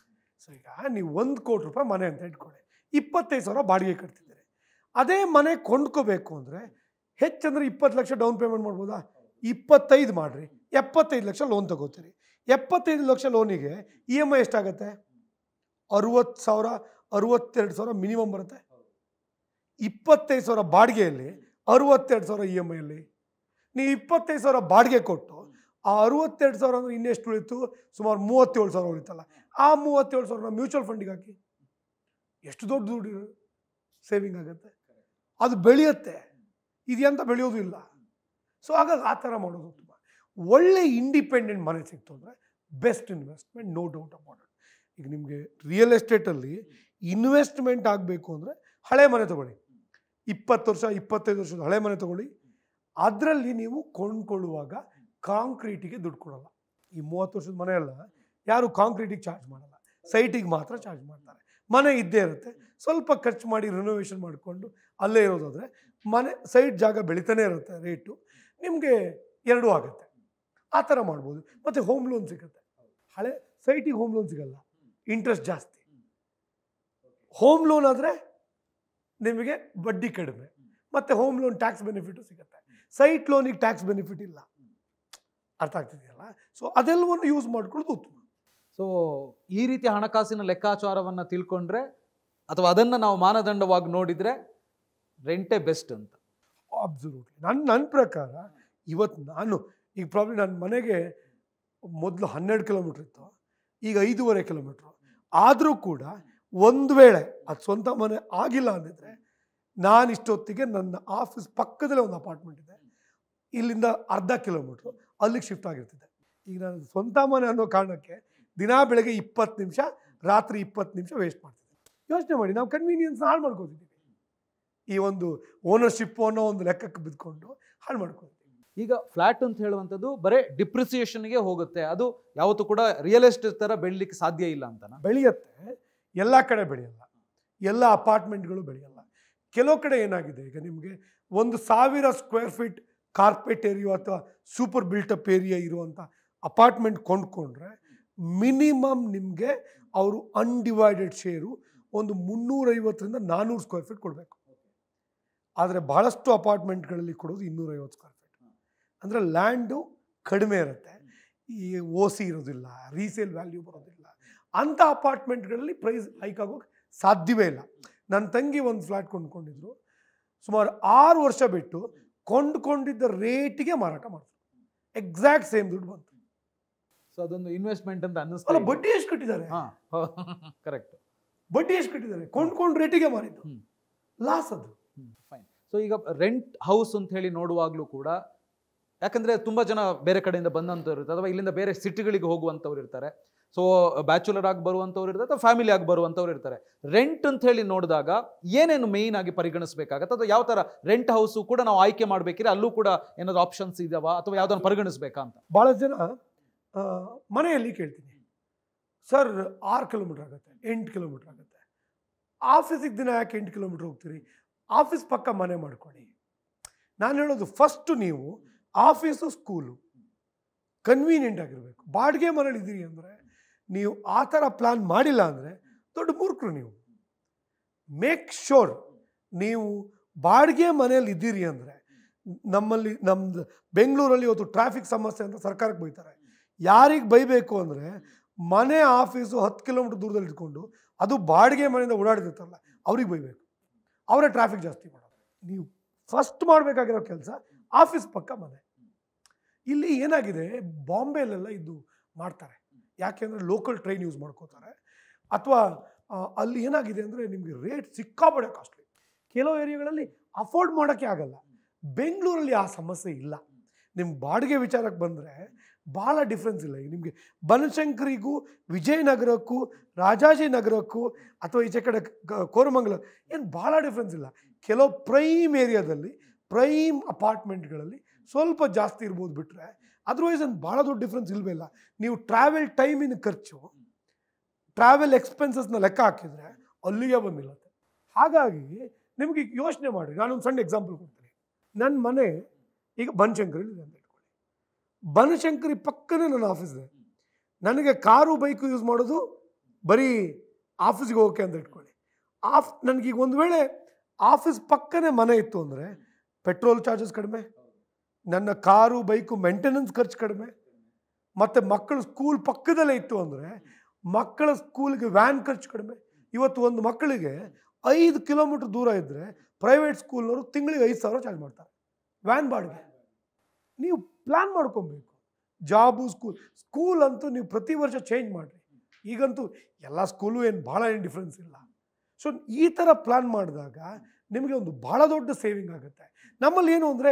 ಸೊ ಈಗ ನೀವು ಒಂದು ಕೋಟಿ ರೂಪಾಯಿ ಮನೆ ಅಂತ ಇಟ್ಕೊಳ್ಳಿ ಇಪ್ಪತ್ತೈದು ಸಾವಿರ ಬಾಡಿಗೆ ಕಟ್ತಿದ್ದೀರಿ ಅದೇ ಮನೆ ಕೊಂಡ್ಕೋಬೇಕು ಅಂದರೆ ಹೆಚ್ಚಂದ್ರೆ ಇಪ್ಪತ್ತು ಲಕ್ಷ ಡೌನ್ ಪೇಮೆಂಟ್ ಮಾಡ್ಬೋದಾ ಇಪ್ಪತ್ತೈದು ಮಾಡಿರಿ ಎಪ್ಪತ್ತೈದು ಲಕ್ಷ ಲೋನ್ ತಗೋತೀರಿ ಎಪ್ಪತ್ತೈದು ಲಕ್ಷ ಲೋನಿಗೆ ಇ ಎಮ್ ಐ ಎಷ್ಟಾಗತ್ತೆ ಅರುವತ್ತು ಸಾವಿರ ಅರುವತ್ತೆರಡು ಸಾವಿರ ಮಿನಿಮಮ್ ಬರುತ್ತೆ ಇಪ್ಪತ್ತೈದು ಸಾವಿರ ಬಾಡಿಗೆಯಲ್ಲಿ ಅರುವತ್ತೆರಡು ಸಾವಿರ ಇ ಎಮ್ ಐಯಲ್ಲಿ ನೀವು ಇಪ್ಪತ್ತೈದು ಸಾವಿರ ಬಾಡಿಗೆ ಕೊಟ್ಟು ಆ ಅರುವತ್ತೆರಡು ಸಾವಿರ ಅಂದ್ರೆ ಇನ್ನೆಷ್ಟು ಉಳಿತು ಸುಮಾರು ಮೂವತ್ತೇಳು ಸಾವಿರ ಉಳಿತಲ್ಲ ಆ ಮೂವತ್ತೇಳು ಸಾವಿರ ಮ್ಯೂಚುವಲ್ ಫಂಡಿಗೆ ಹಾಕಿ ಎಷ್ಟು ದೊಡ್ಡ ದುಡ್ಡು ಸೇವಿಂಗ್ ಆಗುತ್ತೆ ಅದು ಬೆಳೆಯುತ್ತೆ ಇದೆಂತ ಬೆಳೆಯೋದು ಇಲ್ಲ ಸೊ ಹಾಗಾಗಿ ಆ ಥರ ಮಾಡೋದು ತುಂಬ ಒಳ್ಳೆ ಇಂಡಿಪೆಂಡೆಂಟ್ ಮನೆ ಸಿಕ್ತು ಅಂದರೆ best investment no doubt about it ಈಗ ನಿಮಗೆ ರಿಯಲ್ ಎಸ್ಟೇಟಲ್ಲಿ ಇನ್ವೆಸ್ಟ್ಮೆಂಟ್ ಆಗಬೇಕು ಅಂದರೆ ಹಳೆ ಮನೆ ತಗೊಳ್ಳಿ ಇಪ್ಪತ್ತು ವರ್ಷ ಇಪ್ಪತ್ತೈದು ವರ್ಷದ ಹಳೆ ಮನೆ ತಗೊಳ್ಳಿ ಅದರಲ್ಲಿ ನೀವು ಕೊಂಡ್ಕೊಳ್ಳುವಾಗ ಕಾಂಕ್ರೀಟಿಗೆ ದುಡ್ಡು ಕೊಡಲ್ಲ ಈ ಮೂವತ್ತು ವರ್ಷದ ಮನೆ ಎಲ್ಲ ಯಾರು ಕಾಂಕ್ರೀಟಿಗೆ ಚಾರ್ಜ್ ಮಾಡಲ್ಲ ಸೈಟಿಗೆ ಮಾತ್ರ ಚಾರ್ಜ್ ಮಾಡ್ತಾರೆ ಮನೆ ಇದ್ದೇ ಇರುತ್ತೆ ಸ್ವಲ್ಪ ಖರ್ಚು ಮಾಡಿ ರಿನೋವೇಷನ್ ಮಾಡಿಕೊಂಡು ಅಲ್ಲೇ ಇರೋದಾದರೆ ಮನೆ ಸೈಟ್ ಜಾಗ ಬೆಳಿತಾನೆ ಇರುತ್ತೆ ರೇಟು ನಿಮಗೆ ಎರಡೂ ಆಗುತ್ತೆ ಆ ಥರ ಮಾಡ್ಬೋದು ಮತ್ತು ಹೋಮ್ ಲೋನ್ ಸಿಗುತ್ತೆ ಹಳೆ ಸೈಟಿಗೆ ಹೋಮ್ ಲೋನ್ ಸಿಗಲ್ಲ ಇಂಟ್ರೆಸ್ಟ್ ಜಾಸ್ತಿ ಹೋಮ್ ಲೋನ್ ಆದರೆ ನಿಮಗೆ ಬಡ್ಡಿ ಕಡಿಮೆ ಮತ್ತು ಹೋಮ್ ಲೋನ್ ಟ್ಯಾಕ್ಸ್ ಬೆನಿಫಿಟು ಸಿಗುತ್ತೆ ಸೈಟ್ ಲೋನಿಗೆ ಟ್ಯಾಕ್ಸ್ ಬೆನಿಫಿಟ್ ಇಲ್ಲ ಅರ್ಥ ಆಗ್ತಿದೆಯಲ್ಲ ಸೊ ಅದೆಲ್ಲವನ್ನು ಯೂಸ್ ಮಾಡ್ಕೊಳ್ಳೋದು ಉತ್ತಮ ಸೊ ಈ ರೀತಿ ಹಣಕಾಸಿನ ಲೆಕ್ಕಾಚಾರವನ್ನ ತಿಳ್ಕೊಂಡ್ರೆ ಅಥವಾ ಅದನ್ನ ನಾವು ಮಾನದಂಡವಾಗಿ ನೋಡಿದ್ರೆ ರೆಂಟೇ ಬೆಸ್ಟ್ ಅಂತ ಅಬ್ಸಲ್ಯೂಟ್ಲಿ ನನ್ನ ನನ್ನ ಪ್ರಕಾರ ಇವತ್ತು ನಾನು ಈಗ ಪ್ರಾಬ್ಲಮ್ ನನ್ನ ಮನೆಗೆ ಮೊದಲು ಹನ್ನೆರಡು ಕಿಲೋಮೀಟ್ರ್ ಇತ್ತು ಈಗ ಐದೂವರೆ ಕಿಲೋಮೀಟ್ರು ಆದರೂ ಕೂಡ ಒಂದು ವೇಳೆ ಅದು ಸ್ವಂತ ಮನೆ ಆಗಿಲ್ಲ ಅಂದಿದ್ರೆ ನಾನು ಇಷ್ಟೊತ್ತಿಗೆ ನನ್ನ ಆಫೀಸ್ ಪಕ್ಕದಲ್ಲೇ ಒಂದು ಅಪಾರ್ಟ್ಮೆಂಟ್ ಇದೆ ಇಲ್ಲಿಂದ ಅರ್ಧ ಕಿಲೋಮೀಟ್ರು ಅಲ್ಲಿಗೆ ಶಿಫ್ಟ್ ಆಗಿರ್ತಿದ್ದೆ ಈಗ ನಾನು ಸ್ವಂತ ಮನೆ ಅನ್ನೋ ಕಾರಣಕ್ಕೆ ದಿನಾ ಬೆಳಗ್ಗೆ ಇಪ್ಪತ್ತು ನಿಮಿಷ ರಾತ್ರಿ ಇಪ್ಪತ್ತು ನಿಮಿಷ ವೇಸ್ಟ್ ಮಾಡ್ತಿದ್ದೆ ಯೋಚನೆ ಮಾಡಿ ನಾವು ಕನ್ವೀನಿಯನ್ಸ್ ಹಾಳು ಮಾಡ್ಕೋತಿದ್ದೀವಿ ಈ ಒಂದು ಓನರ್ಶಿಪ್ ಅನ್ನೋ ಒಂದು ಲೆಕ್ಕಕ್ಕೆ ಬಿದ್ಕೊಂಡು ಹಾಳು ಮಾಡ್ಕೋತೀವಿ ಈಗ ಫ್ಲಾಟ್ ಅಂತ ಹೇಳುವಂಥದ್ದು ಬರೇ ಡಿಪ್ರಿಸಿಯೇಷನ್ಗೆ ಹೋಗುತ್ತೆ ಅದು ಯಾವತ್ತೂ ಕೂಡ ರಿಯಲ್ ಎಸ್ಟೇಟ್ ತರ ಬೆಳಿಲಿಕ್ಕೆ ಸಾಧ್ಯ ಇಲ್ಲ ಅಂತನಾ ಬೆಳೆಯುತ್ತೆ ಎಲ್ಲ ಕಡೆ ಬೆಳೆಯಲ್ಲ ಎಲ್ಲ ಅಪಾರ್ಟ್ಮೆಂಟ್ಗಳು ಬೆಳೆಯಲ್ಲ ಕೆಲವು ಕಡೆ ಏನಾಗಿದೆ ಈಗ ನಿಮಗೆ ಒಂದು ಸಾವಿರ ಸ್ಕ್ವೇರ್ ಫೀಟ್ ಕಾರ್ಪೆಟ್ ಏರಿಯಾ ಅಥವಾ ಸೂಪರ್ ಬಿಲ್ಟಪ್ ಏರಿಯಾ ಇರುವಂಥ ಅಪಾರ್ಟ್ಮೆಂಟ್ ಕೊಂಡ್ಕೊಂಡ್ರೆ ಮಿನಿಮಮ್ ನಿಮಗೆ ಅವರು ಅನ್ಡಿವೈಡೆಡ್ ಶೇರು ಒಂದು ಮುನ್ನೂರೈವತ್ತರಿಂದ ನಾನ್ನೂರು ಸ್ಕ್ವೇರ್ ಫೀಟ್ ಕೊಡಬೇಕು ಆದರೆ ಬಹಳಷ್ಟು ಅಪಾರ್ಟ್ಮೆಂಟ್ಗಳಲ್ಲಿ ಕೊಡೋದು ಇನ್ನೂರೈವತ್ತು ಸ್ಕ್ವೇರ್ ಫೀಟ್ ಅಂದರೆ ಲ್ಯಾಂಡು ಕಡಿಮೆ ಇರುತ್ತೆ ಈ ಓ ಸಿ ಇರೋದಿಲ್ಲ ರೀಸೇಲ್ ವ್ಯಾಲ್ಯೂ ಬರೋದಿಲ್ಲ ಅಂಥ ಅಪಾರ್ಟ್ಮೆಂಟ್ಗಳಲ್ಲಿ ಪ್ರೈಸ್ ಹೈಕ್ ಆಗೋಕ್ಕೆ ಸಾಧ್ಯವೇ ಇಲ್ಲ ನನ್ನ ತಂಗಿ ಒಂದು ಫ್ಲ್ಯಾಟ್ ಕೊಂಡ್ಕೊಂಡಿದ್ರು ಸುಮಾರು ಆರು ವರ್ಷ ಬಿಟ್ಟು ಕೊಂಡ್ಕೊಂಡಿದ್ದ ರೇಟಿಗೆ ಮಾರಾಟ ಮಾಡಿದ್ರು ಎಕ್ಸಾಕ್ಟ್ ಸೇಮ್ ದುಡ್ಡು ಬಂತು ಸೊ ಅದೊಂದು ಇನ್ವೆಸ್ಟ್ಮೆಂಟ್ ಅಂತ ಅಲ್ಲ ಅನ್ನಿಸ್ತಾ ಬಡ್ಡಿ ಎಷ್ಟು ಕಟ್ಟಿದ್ದಾರೆ ಹಾ ಕರೆಕ್ಟ್ ಬಡ್ಡಿ ಎಷ್ಟು ಕಟ್ಟಿದ್ದಾರೆ ಕೊಂಡ್ಕೊಂಡು ರೇಟಿಗೆ ಮಾರಿದ್ದು ಹ್ಮ್. ಲಾಸ್ ಅದು ಫೈನ್ ಸೊ ಈಗ ರೆಂಟ್ ಹೌಸ್ ಅಂತ ಹೇಳಿ ನೋಡುವಾಗಲೂ ಕೂಡ ಯಾಕಂದ್ರೆ ತುಂಬಾ ಜನ ಬೇರೆ ಕಡೆಯಿಂದ ಬಂದಂಥವ್ರು ಇರ್ತಾರೆ ಅಥವಾ ಇಲ್ಲಿಂದ ಬೇರೆ ಸಿಟಿಗಳಿಗೆ ಹೋಗುವಂಥವ್ರು ಇರ್ತಾರೆ ಸೊ ಬ್ಯಾಚುಲರ್ ಆಗಿ ಬರುವಂಥವ್ರು ಇರ್ತಾರೆ ಅಥವಾ ಫ್ಯಾಮಿಲಿ ಆಗಿ ಬರುವಂಥವ್ರು ಇರ್ತಾರೆ ರೆಂಟ್ ಅಂತ ಹೇಳಿ ನೋಡಿದಾಗ ಏನೇನು ಮೇಯ್ನ್ ಆಗಿ ಪರಿಗಣಿಸಬೇಕಾಗತ್ತೆ ಅಥವಾ ಯಾವ ಥರ ರೆಂಟ್ ಹೌಸು ಕೂಡ ನಾವು ಆಯ್ಕೆ ಮಾಡಬೇಕಿದ್ರೆ ಅಲ್ಲೂ ಕೂಡ ಏನಾದ್ರು ಆಪ್ಷನ್ಸ್ ಇದಾವ ಅಥವಾ ಯಾವ್ದನ್ನು ಪರಿಗಣಿಸಬೇಕಾ ಅಂತ ಭಾಳ ಜನ ಆ, ಮನೆಯಲ್ಲಿ ಕೇಳ್ತೀನಿ ಸರ್ ಆರು ಕಿಲೋಮೀಟ್ರ್ ಆಗುತ್ತೆ ಎಂಟು ಕಿಲೋಮೀಟ್ರ್ ಆಗುತ್ತೆ ಆಫೀಸಿಗೆ ದಿನ ಯಾಕೆ ಎಂಟು ಕಿಲೋಮೀಟ್ರ್ ಹೋಗ್ತೀರಿ ಆಫೀಸ್ ಪಕ್ಕ ಮನೆ ಮಾಡ್ಕೊಳ್ಳಿ ನಾನು ಹೇಳೋದು ಫಸ್ಟು ನೀವು ಆಫೀಸು ಸ್ಕೂಲು ಕನ್ವೀನಿಯೆಂಟ್ ಆಗಿರಬೇಕು ಬಾಡಿಗೆ ಮನೇಲಿ ಇದ್ದೀರಿ ಅಂದರೆ ನೀವು ಆ ಥರ ಪ್ಲ್ಯಾನ್ ಮಾಡಿಲ್ಲ ಅಂದರೆ ದೊಡ್ಡ ಮೂರ್ಖರು ನೀವು ಮೇಕ್ ಶೋರ್ ನೀವು ಬಾಡಿಗೆ ಮನೆಯಲ್ಲಿ ಇದ್ದೀರಿ ಅಂದರೆ ನಮ್ಮಲ್ಲಿ ನಮ್ದು ಬೆಂಗಳೂರಲ್ಲಿ ಇವತ್ತು ಟ್ರಾಫಿಕ್ ಸಮಸ್ಯೆ ಅಂತ ಸರ್ಕಾರಕ್ಕೆ ಬೈತಾರೆ ಯಾರಿಗೆ ಬೈಬೇಕು ಅಂದರೆ ಮನೆ ಆಫೀಸು ಹತ್ತು ಕಿಲೋಮೀಟರ್ ದೂರದಲ್ಲಿ ಇಟ್ಕೊಂಡು ಅದು ಬಾಡಿಗೆ ಮನೆಯಿಂದ ಓಡಾಡ್ತಿರ್ತಾರಲ್ಲ ಅವ್ರಿಗೆ ಬೈಬೇಕು ಅವರೇ ಟ್ರಾಫಿಕ್ ಜಾಸ್ತಿ ಮಾಡೋದು ನೀವು ಫಸ್ಟ್ ಮಾಡಬೇಕಾಗಿರೋ ಕೆಲಸ ಆಫೀಸ್ ಪಕ್ಕ ಮನೆ ಇಲ್ಲಿ ಏನಾಗಿದೆ ಬಾಂಬೆಲೆಲ್ಲ ಇದು ಮಾಡ್ತಾರೆ ಯಾಕೆಂದರೆ ಲೋಕಲ್ ಟ್ರೈನ್ ಯೂಸ್ ಮಾಡ್ಕೋತಾರೆ ಅಥವಾ ಅಲ್ಲಿ ಏನಾಗಿದೆ ಅಂದರೆ ನಿಮಗೆ ರೇಟ್ ಸಿಕ್ಕಾಪಡೆ ಕಾಸ್ಟ್ಲಿ ಕೆಲವು ಏರಿಯಾಗಳಲ್ಲಿ ಅಫೋರ್ಡ್ ಮಾಡೋಕ್ಕೆ ಆಗಲ್ಲ ಬೆಂಗಳೂರಲ್ಲಿ ಆ ಸಮಸ್ಯೆ ಇಲ್ಲ ನಿಮ್ಗೆ ಬಾಡಿಗೆ ವಿಚಾರಕ್ಕೆ ಬಂದರೆ ಭಾಳ ಡಿಫ್ರೆನ್ಸ್ ಇಲ್ಲ ಈಗ ನಿಮಗೆ ಬನಶಂಕರಿಗೂ ವಿಜಯನಗರಕ್ಕೂ ರಾಜಾಜಿನಗರಕ್ಕೂ ಅಥವಾ ಈಚೆ ಕಡೆ ಕ- ಕೋರಮಂಗಲ ಏನು ಭಾಳ ಡಿಫ್ರೆನ್ಸ್ ಇಲ್ಲ ಕೆಲವು ಪ್ರೈಮ್ ಏರಿಯಾದಲ್ಲಿ ಪ್ರೈಮ್ ಅಪಾರ್ಟ್ಮೆಂಟ್ಗಳಲ್ಲಿ ಸ್ವಲ್ಪ ಜಾಸ್ತಿ ಇರ್ಬೋದು ಬಿಟ್ಟರೆ ಅದರ್ವೈಸ್ ಏನು ಭಾಳ ದೊಡ್ಡ ಡಿಫ್ರೆನ್ಸ್ ಇಲ್ವೇ ಇಲ್ಲ ನೀವು ಟ್ರಾವೆಲ್ ಟೈಮಿನ ಖರ್ಚು ಟ್ರಾವೆಲ್ ಎಕ್ಸ್ಪೆನ್ಸಸ್ನ ಲೆಕ್ಕ ಹಾಕಿದರೆ ಅಲ್ಲಿಗೆ ಬಂದಿಲ್ಲತ್ತೆ ಹಾಗಾಗಿ ನಿಮಗೆ ಯೋಚನೆ ಮಾಡಿ ನಾನೊಂದು ಸಣ್ಣ ಎಕ್ಸಾಂಪಲ್ ಕೊಡ್ತೀನಿ ನನ್ನ ಮನೆ ಈಗ ಬನಶಂಕರಿ ಇದೆ ಅಂತ ಇಟ್ಕೊಳ್ಳಿ ಬನಶಂಕರಿ ಪಕ್ಕನೇ ನನ್ನ ಆಫೀಸ್ ಇದೆ ನನಗೆ ಕಾರು ಬೈಕು ಯೂಸ್ ಮಾಡೋದು ಬರೀ ಆಫೀಸ್ಗೆ ಹೋಗೋಕೆ ಅಂತ ಇಟ್ಕೊಳ್ಳಿ ಆಫ್ ನನಗೀಗ ಒಂದು ವೇಳೆ ಆಫೀಸ್ ಪಕ್ಕನೇ ಮನೆ ಇತ್ತು ಅಂದರೆ ಪೆಟ್ರೋಲ್ ಚಾರ್ಜಸ್ ಕಡಿಮೆ ನನ್ನ ಕಾರು ಬೈಕು ಮೇಂಟೆನೆನ್ಸ್ ಖರ್ಚು ಕಡಿಮೆ ಮತ್ತು ಮಕ್ಕಳು ಸ್ಕೂಲ್ ಪಕ್ಕದಲ್ಲೇ ಇತ್ತು ಅಂದರೆ ಮಕ್ಕಳ ಸ್ಕೂಲ್ಗೆ ವ್ಯಾನ್ ಖರ್ಚು ಕಡಿಮೆ ಇವತ್ತು ಒಂದು ಮಕ್ಕಳಿಗೆ ಐದು ಕಿಲೋಮೀಟ್ರ್ ದೂರ ಇದ್ದರೆ ಪ್ರೈವೇಟ್ ಸ್ಕೂಲ್ನವರು ತಿಂಗಳಿಗೆ ಐದು ಸಾವಿರ ಚಾರ್ಜ್ ಮಾಡ್ತಾರೆ ವ್ಯಾನ್ ಬಾಡಿಗೆ ನೀವು ಪ್ಲ್ಯಾನ್ ಮಾಡ್ಕೊಬೇಕು ಜಾಬು ಸ್ಕೂಲ್ ಸ್ಕೂಲ್ ಅಂತೂ ನೀವು ಪ್ರತಿ ವರ್ಷ ಚೇಂಜ್ ಮಾಡಿರಿ ಈಗಂತೂ ಎಲ್ಲ ಸ್ಕೂಲು ಏನು ಭಾಳ ಏನು ಡಿಫ್ರೆನ್ಸ್ ಇಲ್ಲ ಸೊ ಈ ಥರ ಪ್ಲ್ಯಾನ್ ಮಾಡಿದಾಗ ನಿಮಗೆ ಒಂದು ಭಾಳ ದೊಡ್ಡ ಸೇವಿಂಗ್ ಆಗುತ್ತೆ ನಮ್ಮಲ್ಲಿ ಏನು ಅಂದರೆ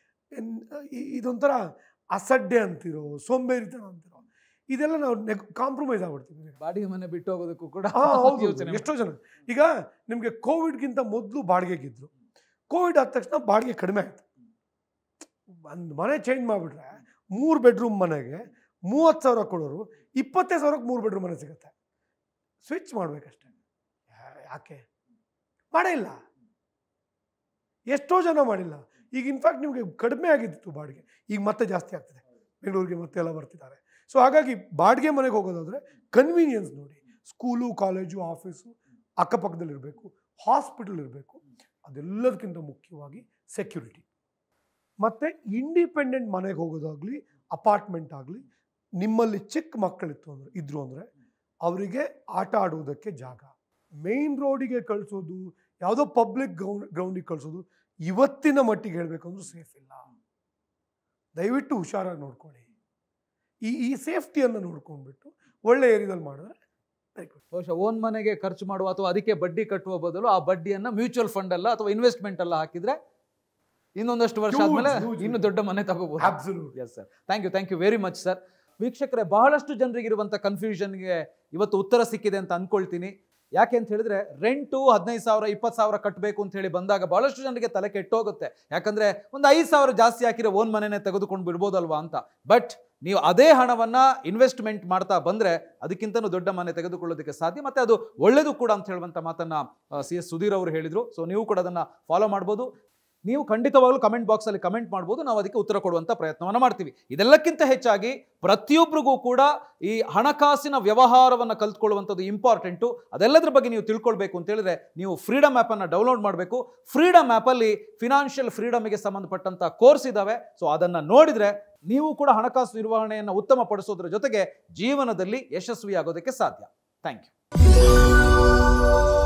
ಇದೊಂಥರ ಅಸಡ್ಡೆ ಅಂತಿರೋ ಸೋಂಬೇರಿತನ ಅಂತಿರೋ ಇದೆಲ್ಲ ನಾವು ನೆಗ್ ಕಾಂಪ್ರಮೈಸ್ ಆಗ್ಬಿಡ್ತೀವಿ ಬಾಡಿಗೆ ಮನೆ ಬಿಟ್ಟು ಹೋಗೋದಕ್ಕೂ ಕೂಡ ಹಾ, ಹೌದು. ಯೋಚನೆ ಎಷ್ಟೋ ಜನ ಈಗ ನಿಮಗೆ ಕೋವಿಡ್ಗಿಂತ ಮೊದಲು ಬಾಡಿಗೆಗಿದ್ರು ಕೋವಿಡ್ ಆದ ತಕ್ಷಣ ಬಾಡಿಗೆ ಕಡಿಮೆ ಆಯ್ತು ಒಂದು ಮನೆ ಚೇಂಜ್ ಮಾಡಿಬಿಟ್ರೆ ಮೂರು ಬೆಡ್ರೂಮ್ ಮನೆಗೆ ಮೂವತ್ತು ಸಾವಿರ ಕೊಡೋರು ಇಪ್ಪತ್ತೈದು ಸಾವಿರಕ್ಕೆ ಮೂರು ಬೆಡ್ರೂಮ್ ಮನೆ ಸಿಗುತ್ತೆ ಸ್ವಿಚ್ ಮಾಡ್ಬೇಕಷ್ಟೆ ಯಾ- ಯಾಕೆ ಮಾಡೇ ಇಲ್ಲ ಎಷ್ಟೋ ಜನ ಮಾಡಿಲ್ಲ ಈಗ ಇನ್ಫ್ಯಾಕ್ಟ್ ನಿಮಗೆ ಕಡಿಮೆ ಆಗಿತ್ತು ಬಾಡಿಗೆ ಈಗ ಮತ್ತೆ ಜಾಸ್ತಿ ಆಗ್ತಿದೆ ಬೆಂಗಳೂರಿಗೆ ಮತ್ತೆ ಎಲ್ಲ ಬರ್ತಿದ್ದಾರೆ ಸೊ ಹಾಗಾಗಿ ಬಾಡಿಗೆ ಮನೆಗೆ ಹೋಗೋದಾದ್ರೆ ಕನ್ವೀನಿಯನ್ಸ್ ನೋಡಿ ಸ್ಕೂಲು ಕಾಲೇಜು ಆಫೀಸು ಅಕ್ಕಪಕ್ಕದಲ್ಲಿರಬೇಕು ಹಾಸ್ಪಿಟಲ್ ಇರಬೇಕು ಅದೆಲ್ಲದಕ್ಕಿಂತ ಮುಖ್ಯವಾಗಿ ಸೆಕ್ಯೂರಿಟಿ ಮತ್ತು ಇಂಡಿಪೆಂಡೆಂಟ್ ಮನೆಗೆ ಹೋಗೋದಾಗಲಿ ಅಪಾರ್ಟ್ಮೆಂಟ್ ಆಗಲಿ ನಿಮ್ಮಲ್ಲಿ ಚಿಕ್ಕ ಮಕ್ಕಳಿತ್ತು ಅಂದರೆ ಇದ್ರು ಅಂದರೆ ಅವರಿಗೆ ಆಟ ಆಡುವುದಕ್ಕೆ ಜಾಗ ಮೇನ್ ರೋಡಿಗೆ ಕಳಿಸೋದು ಯಾವುದೋ ಪಬ್ಲಿಕ್ ಗ್ರೌಂಡ್ ಗ್ರೌಂಡಿಗೆ ಕಳಿಸೋದು ಇವತ್ತಿನ ಮಟ್ಟಿಗೆ ಹೇಳಬೇಕಂದ್ರೂ ಸೇಫ್ ಇಲ್ಲ ದಯವಿಟ್ಟು ಹುಷಾರಾಗಿ ನೋಡ್ಕೊಳ್ಳಿ ಈ ಈ ಸೇಫ್ಟಿಯನ್ನು ನೋಡ್ಕೊಂಡ್ಬಿಟ್ಟು ಒಳ್ಳೆ ಏರಿಯಾದಲ್ಲಿ ಮಾಡಿದ್ರೆ very good. ಬಹುಶಃ ಓನ್ ಮನೆಗೆ ಖರ್ಚು ಮಾಡುವ ಅಥವಾ ಅದಕ್ಕೆ ಬಡ್ಡಿ ಕಟ್ಟುವ ಬದಲು ಆ ಬಡ್ಡಿಯನ್ನ ಮ್ಯೂಚುವಲ್ ಫಂಡ್ ಅಲ್ಲ ಅಥವಾ ಇನ್ವೆಸ್ಟ್ಮೆಂಟ್ ಅಲ್ಲ ಹಾಕಿದ್ರೆ ಇನ್ನೊಂದಷ್ಟು ವರ್ಷ Huge, ಆದ್ಮೇಲೆ huge. ಇನ್ನು ದೊಡ್ಡ ಮನೆ ತಗೋಬಹುದು Absolutely. Yes sir thank you thank you very much sir ವೀಕ್ಷಕರೇ ಬಹಳಷ್ಟು ಜನರಿಗಿರುವಂಥ ಕನ್ಫ್ಯೂಷನ್ಗೆ ಇವತ್ತು ಉತ್ತರ ಸಿಕ್ಕಿದೆ ಅಂತ ಅನ್ಕೊಳ್ತೀನಿ ಯಾಕೆ ಅಂತ ಹೇಳಿದ್ರೆ ರೆಂಟು ಹದಿನೈದು ಸಾವಿರ ಇಪ್ಪತ್ತು ಸಾವಿರ ಕಟ್ಟಬೇಕು ಅಂತ ಹೇಳಿ ಬಂದಾಗ ಬಹಳಷ್ಟು ಜನರಿಗೆ ತಲೆ ಕೆಟ್ಟೋಗುತ್ತೆ ಯಾಕಂದ್ರೆ ಒಂದು ಐದು ಸಾವಿರ ಜಾಸ್ತಿ ಹಾಕಿರೋ ಓನ್ ಮನೆನೇ ತೆಗೆದುಕೊಂಡು ಬಿಡ್ಬೋದಲ್ವಾ ಅಂತ ಬಟ್ ನೀವು ಅದೇ ಹಣವನ್ನ ಇನ್ವೆಸ್ಟ್ಮೆಂಟ್ ಮಾಡ್ತಾ ಬಂದ್ರೆ ಅದಕ್ಕಿಂತನೂ ದೊಡ್ಡ ಮನೆ ತೆಗೆದುಕೊಳ್ಳೋದಕ್ಕೆ ಸಾಧ್ಯ ಮತ್ತೆ ಅದು ಒಳ್ಳೇದು ಕೂಡ ಅಂತ ಹೇಳುವಂತ ಮಾತನ್ನ ಸಿ ಎಸ್ ಸುಧೀರ್ ಅವರು ಹೇಳಿದ್ರು ಸೊ ನೀವು ಕೂಡ ಅದನ್ನ ಫಾಲೋ ಮಾಡ್ಬೋದು ನೀವು ಖಂಡಿತವಾಗ್ಲೂ ಕಮೆಂಟ್ ಬಾಕ್ಸಲ್ಲಿ ಕಮೆಂಟ್ ಮಾಡ್ಬೋದು ನಾವು ಅದಕ್ಕೆ ಉತ್ತರ ಕೊಡುವಂಥ ಪ್ರಯತ್ನವನ್ನು ಮಾಡ್ತೀವಿ ಇದೆಲ್ಲಕ್ಕಿಂತ ಹೆಚ್ಚಾಗಿ ಪ್ರತಿಯೊಬ್ಬರಿಗೂ ಕೂಡ ಈ ಹಣಕಾಸಿನ ವ್ಯವಹಾರವನ್ನು ಕಲ್ತ್ಕೊಳ್ಳುವಂಥದ್ದು ಇಂಪಾರ್ಟೆಂಟು ಅದೆಲ್ಲದ್ರ ಬಗ್ಗೆ ನೀವು ತಿಳ್ಕೊಳ್ಬೇಕು ಅಂತ ಹೇಳಿದ್ರೆ ನೀವು ಫ್ರೀಡಮ್ ಆ್ಯಪನ್ನು ಡೌನ್ಲೋಡ್ ಮಾಡಬೇಕು ಫ್ರೀಡಮ್ ಆ್ಯಪಲ್ಲಿ ಫಿನಾನ್ಷಿಯಲ್ ಫ್ರೀಡಮ್ಗೆ ಸಂಬಂಧಪಟ್ಟಂಥ ಕೋರ್ಸ್ ಇದ್ದಾವೆ ಸೊ ಅದನ್ನು ನೋಡಿದರೆ ನೀವು ಕೂಡ ಹಣಕಾಸು ನಿರ್ವಹಣೆಯನ್ನು ಉತ್ತಮಪಡಿಸೋದ್ರ ಜೊತೆಗೆ ಜೀವನದಲ್ಲಿ ಯಶಸ್ವಿಯಾಗೋದಕ್ಕೆ ಸಾಧ್ಯ ಥ್ಯಾಂಕ್ ಯು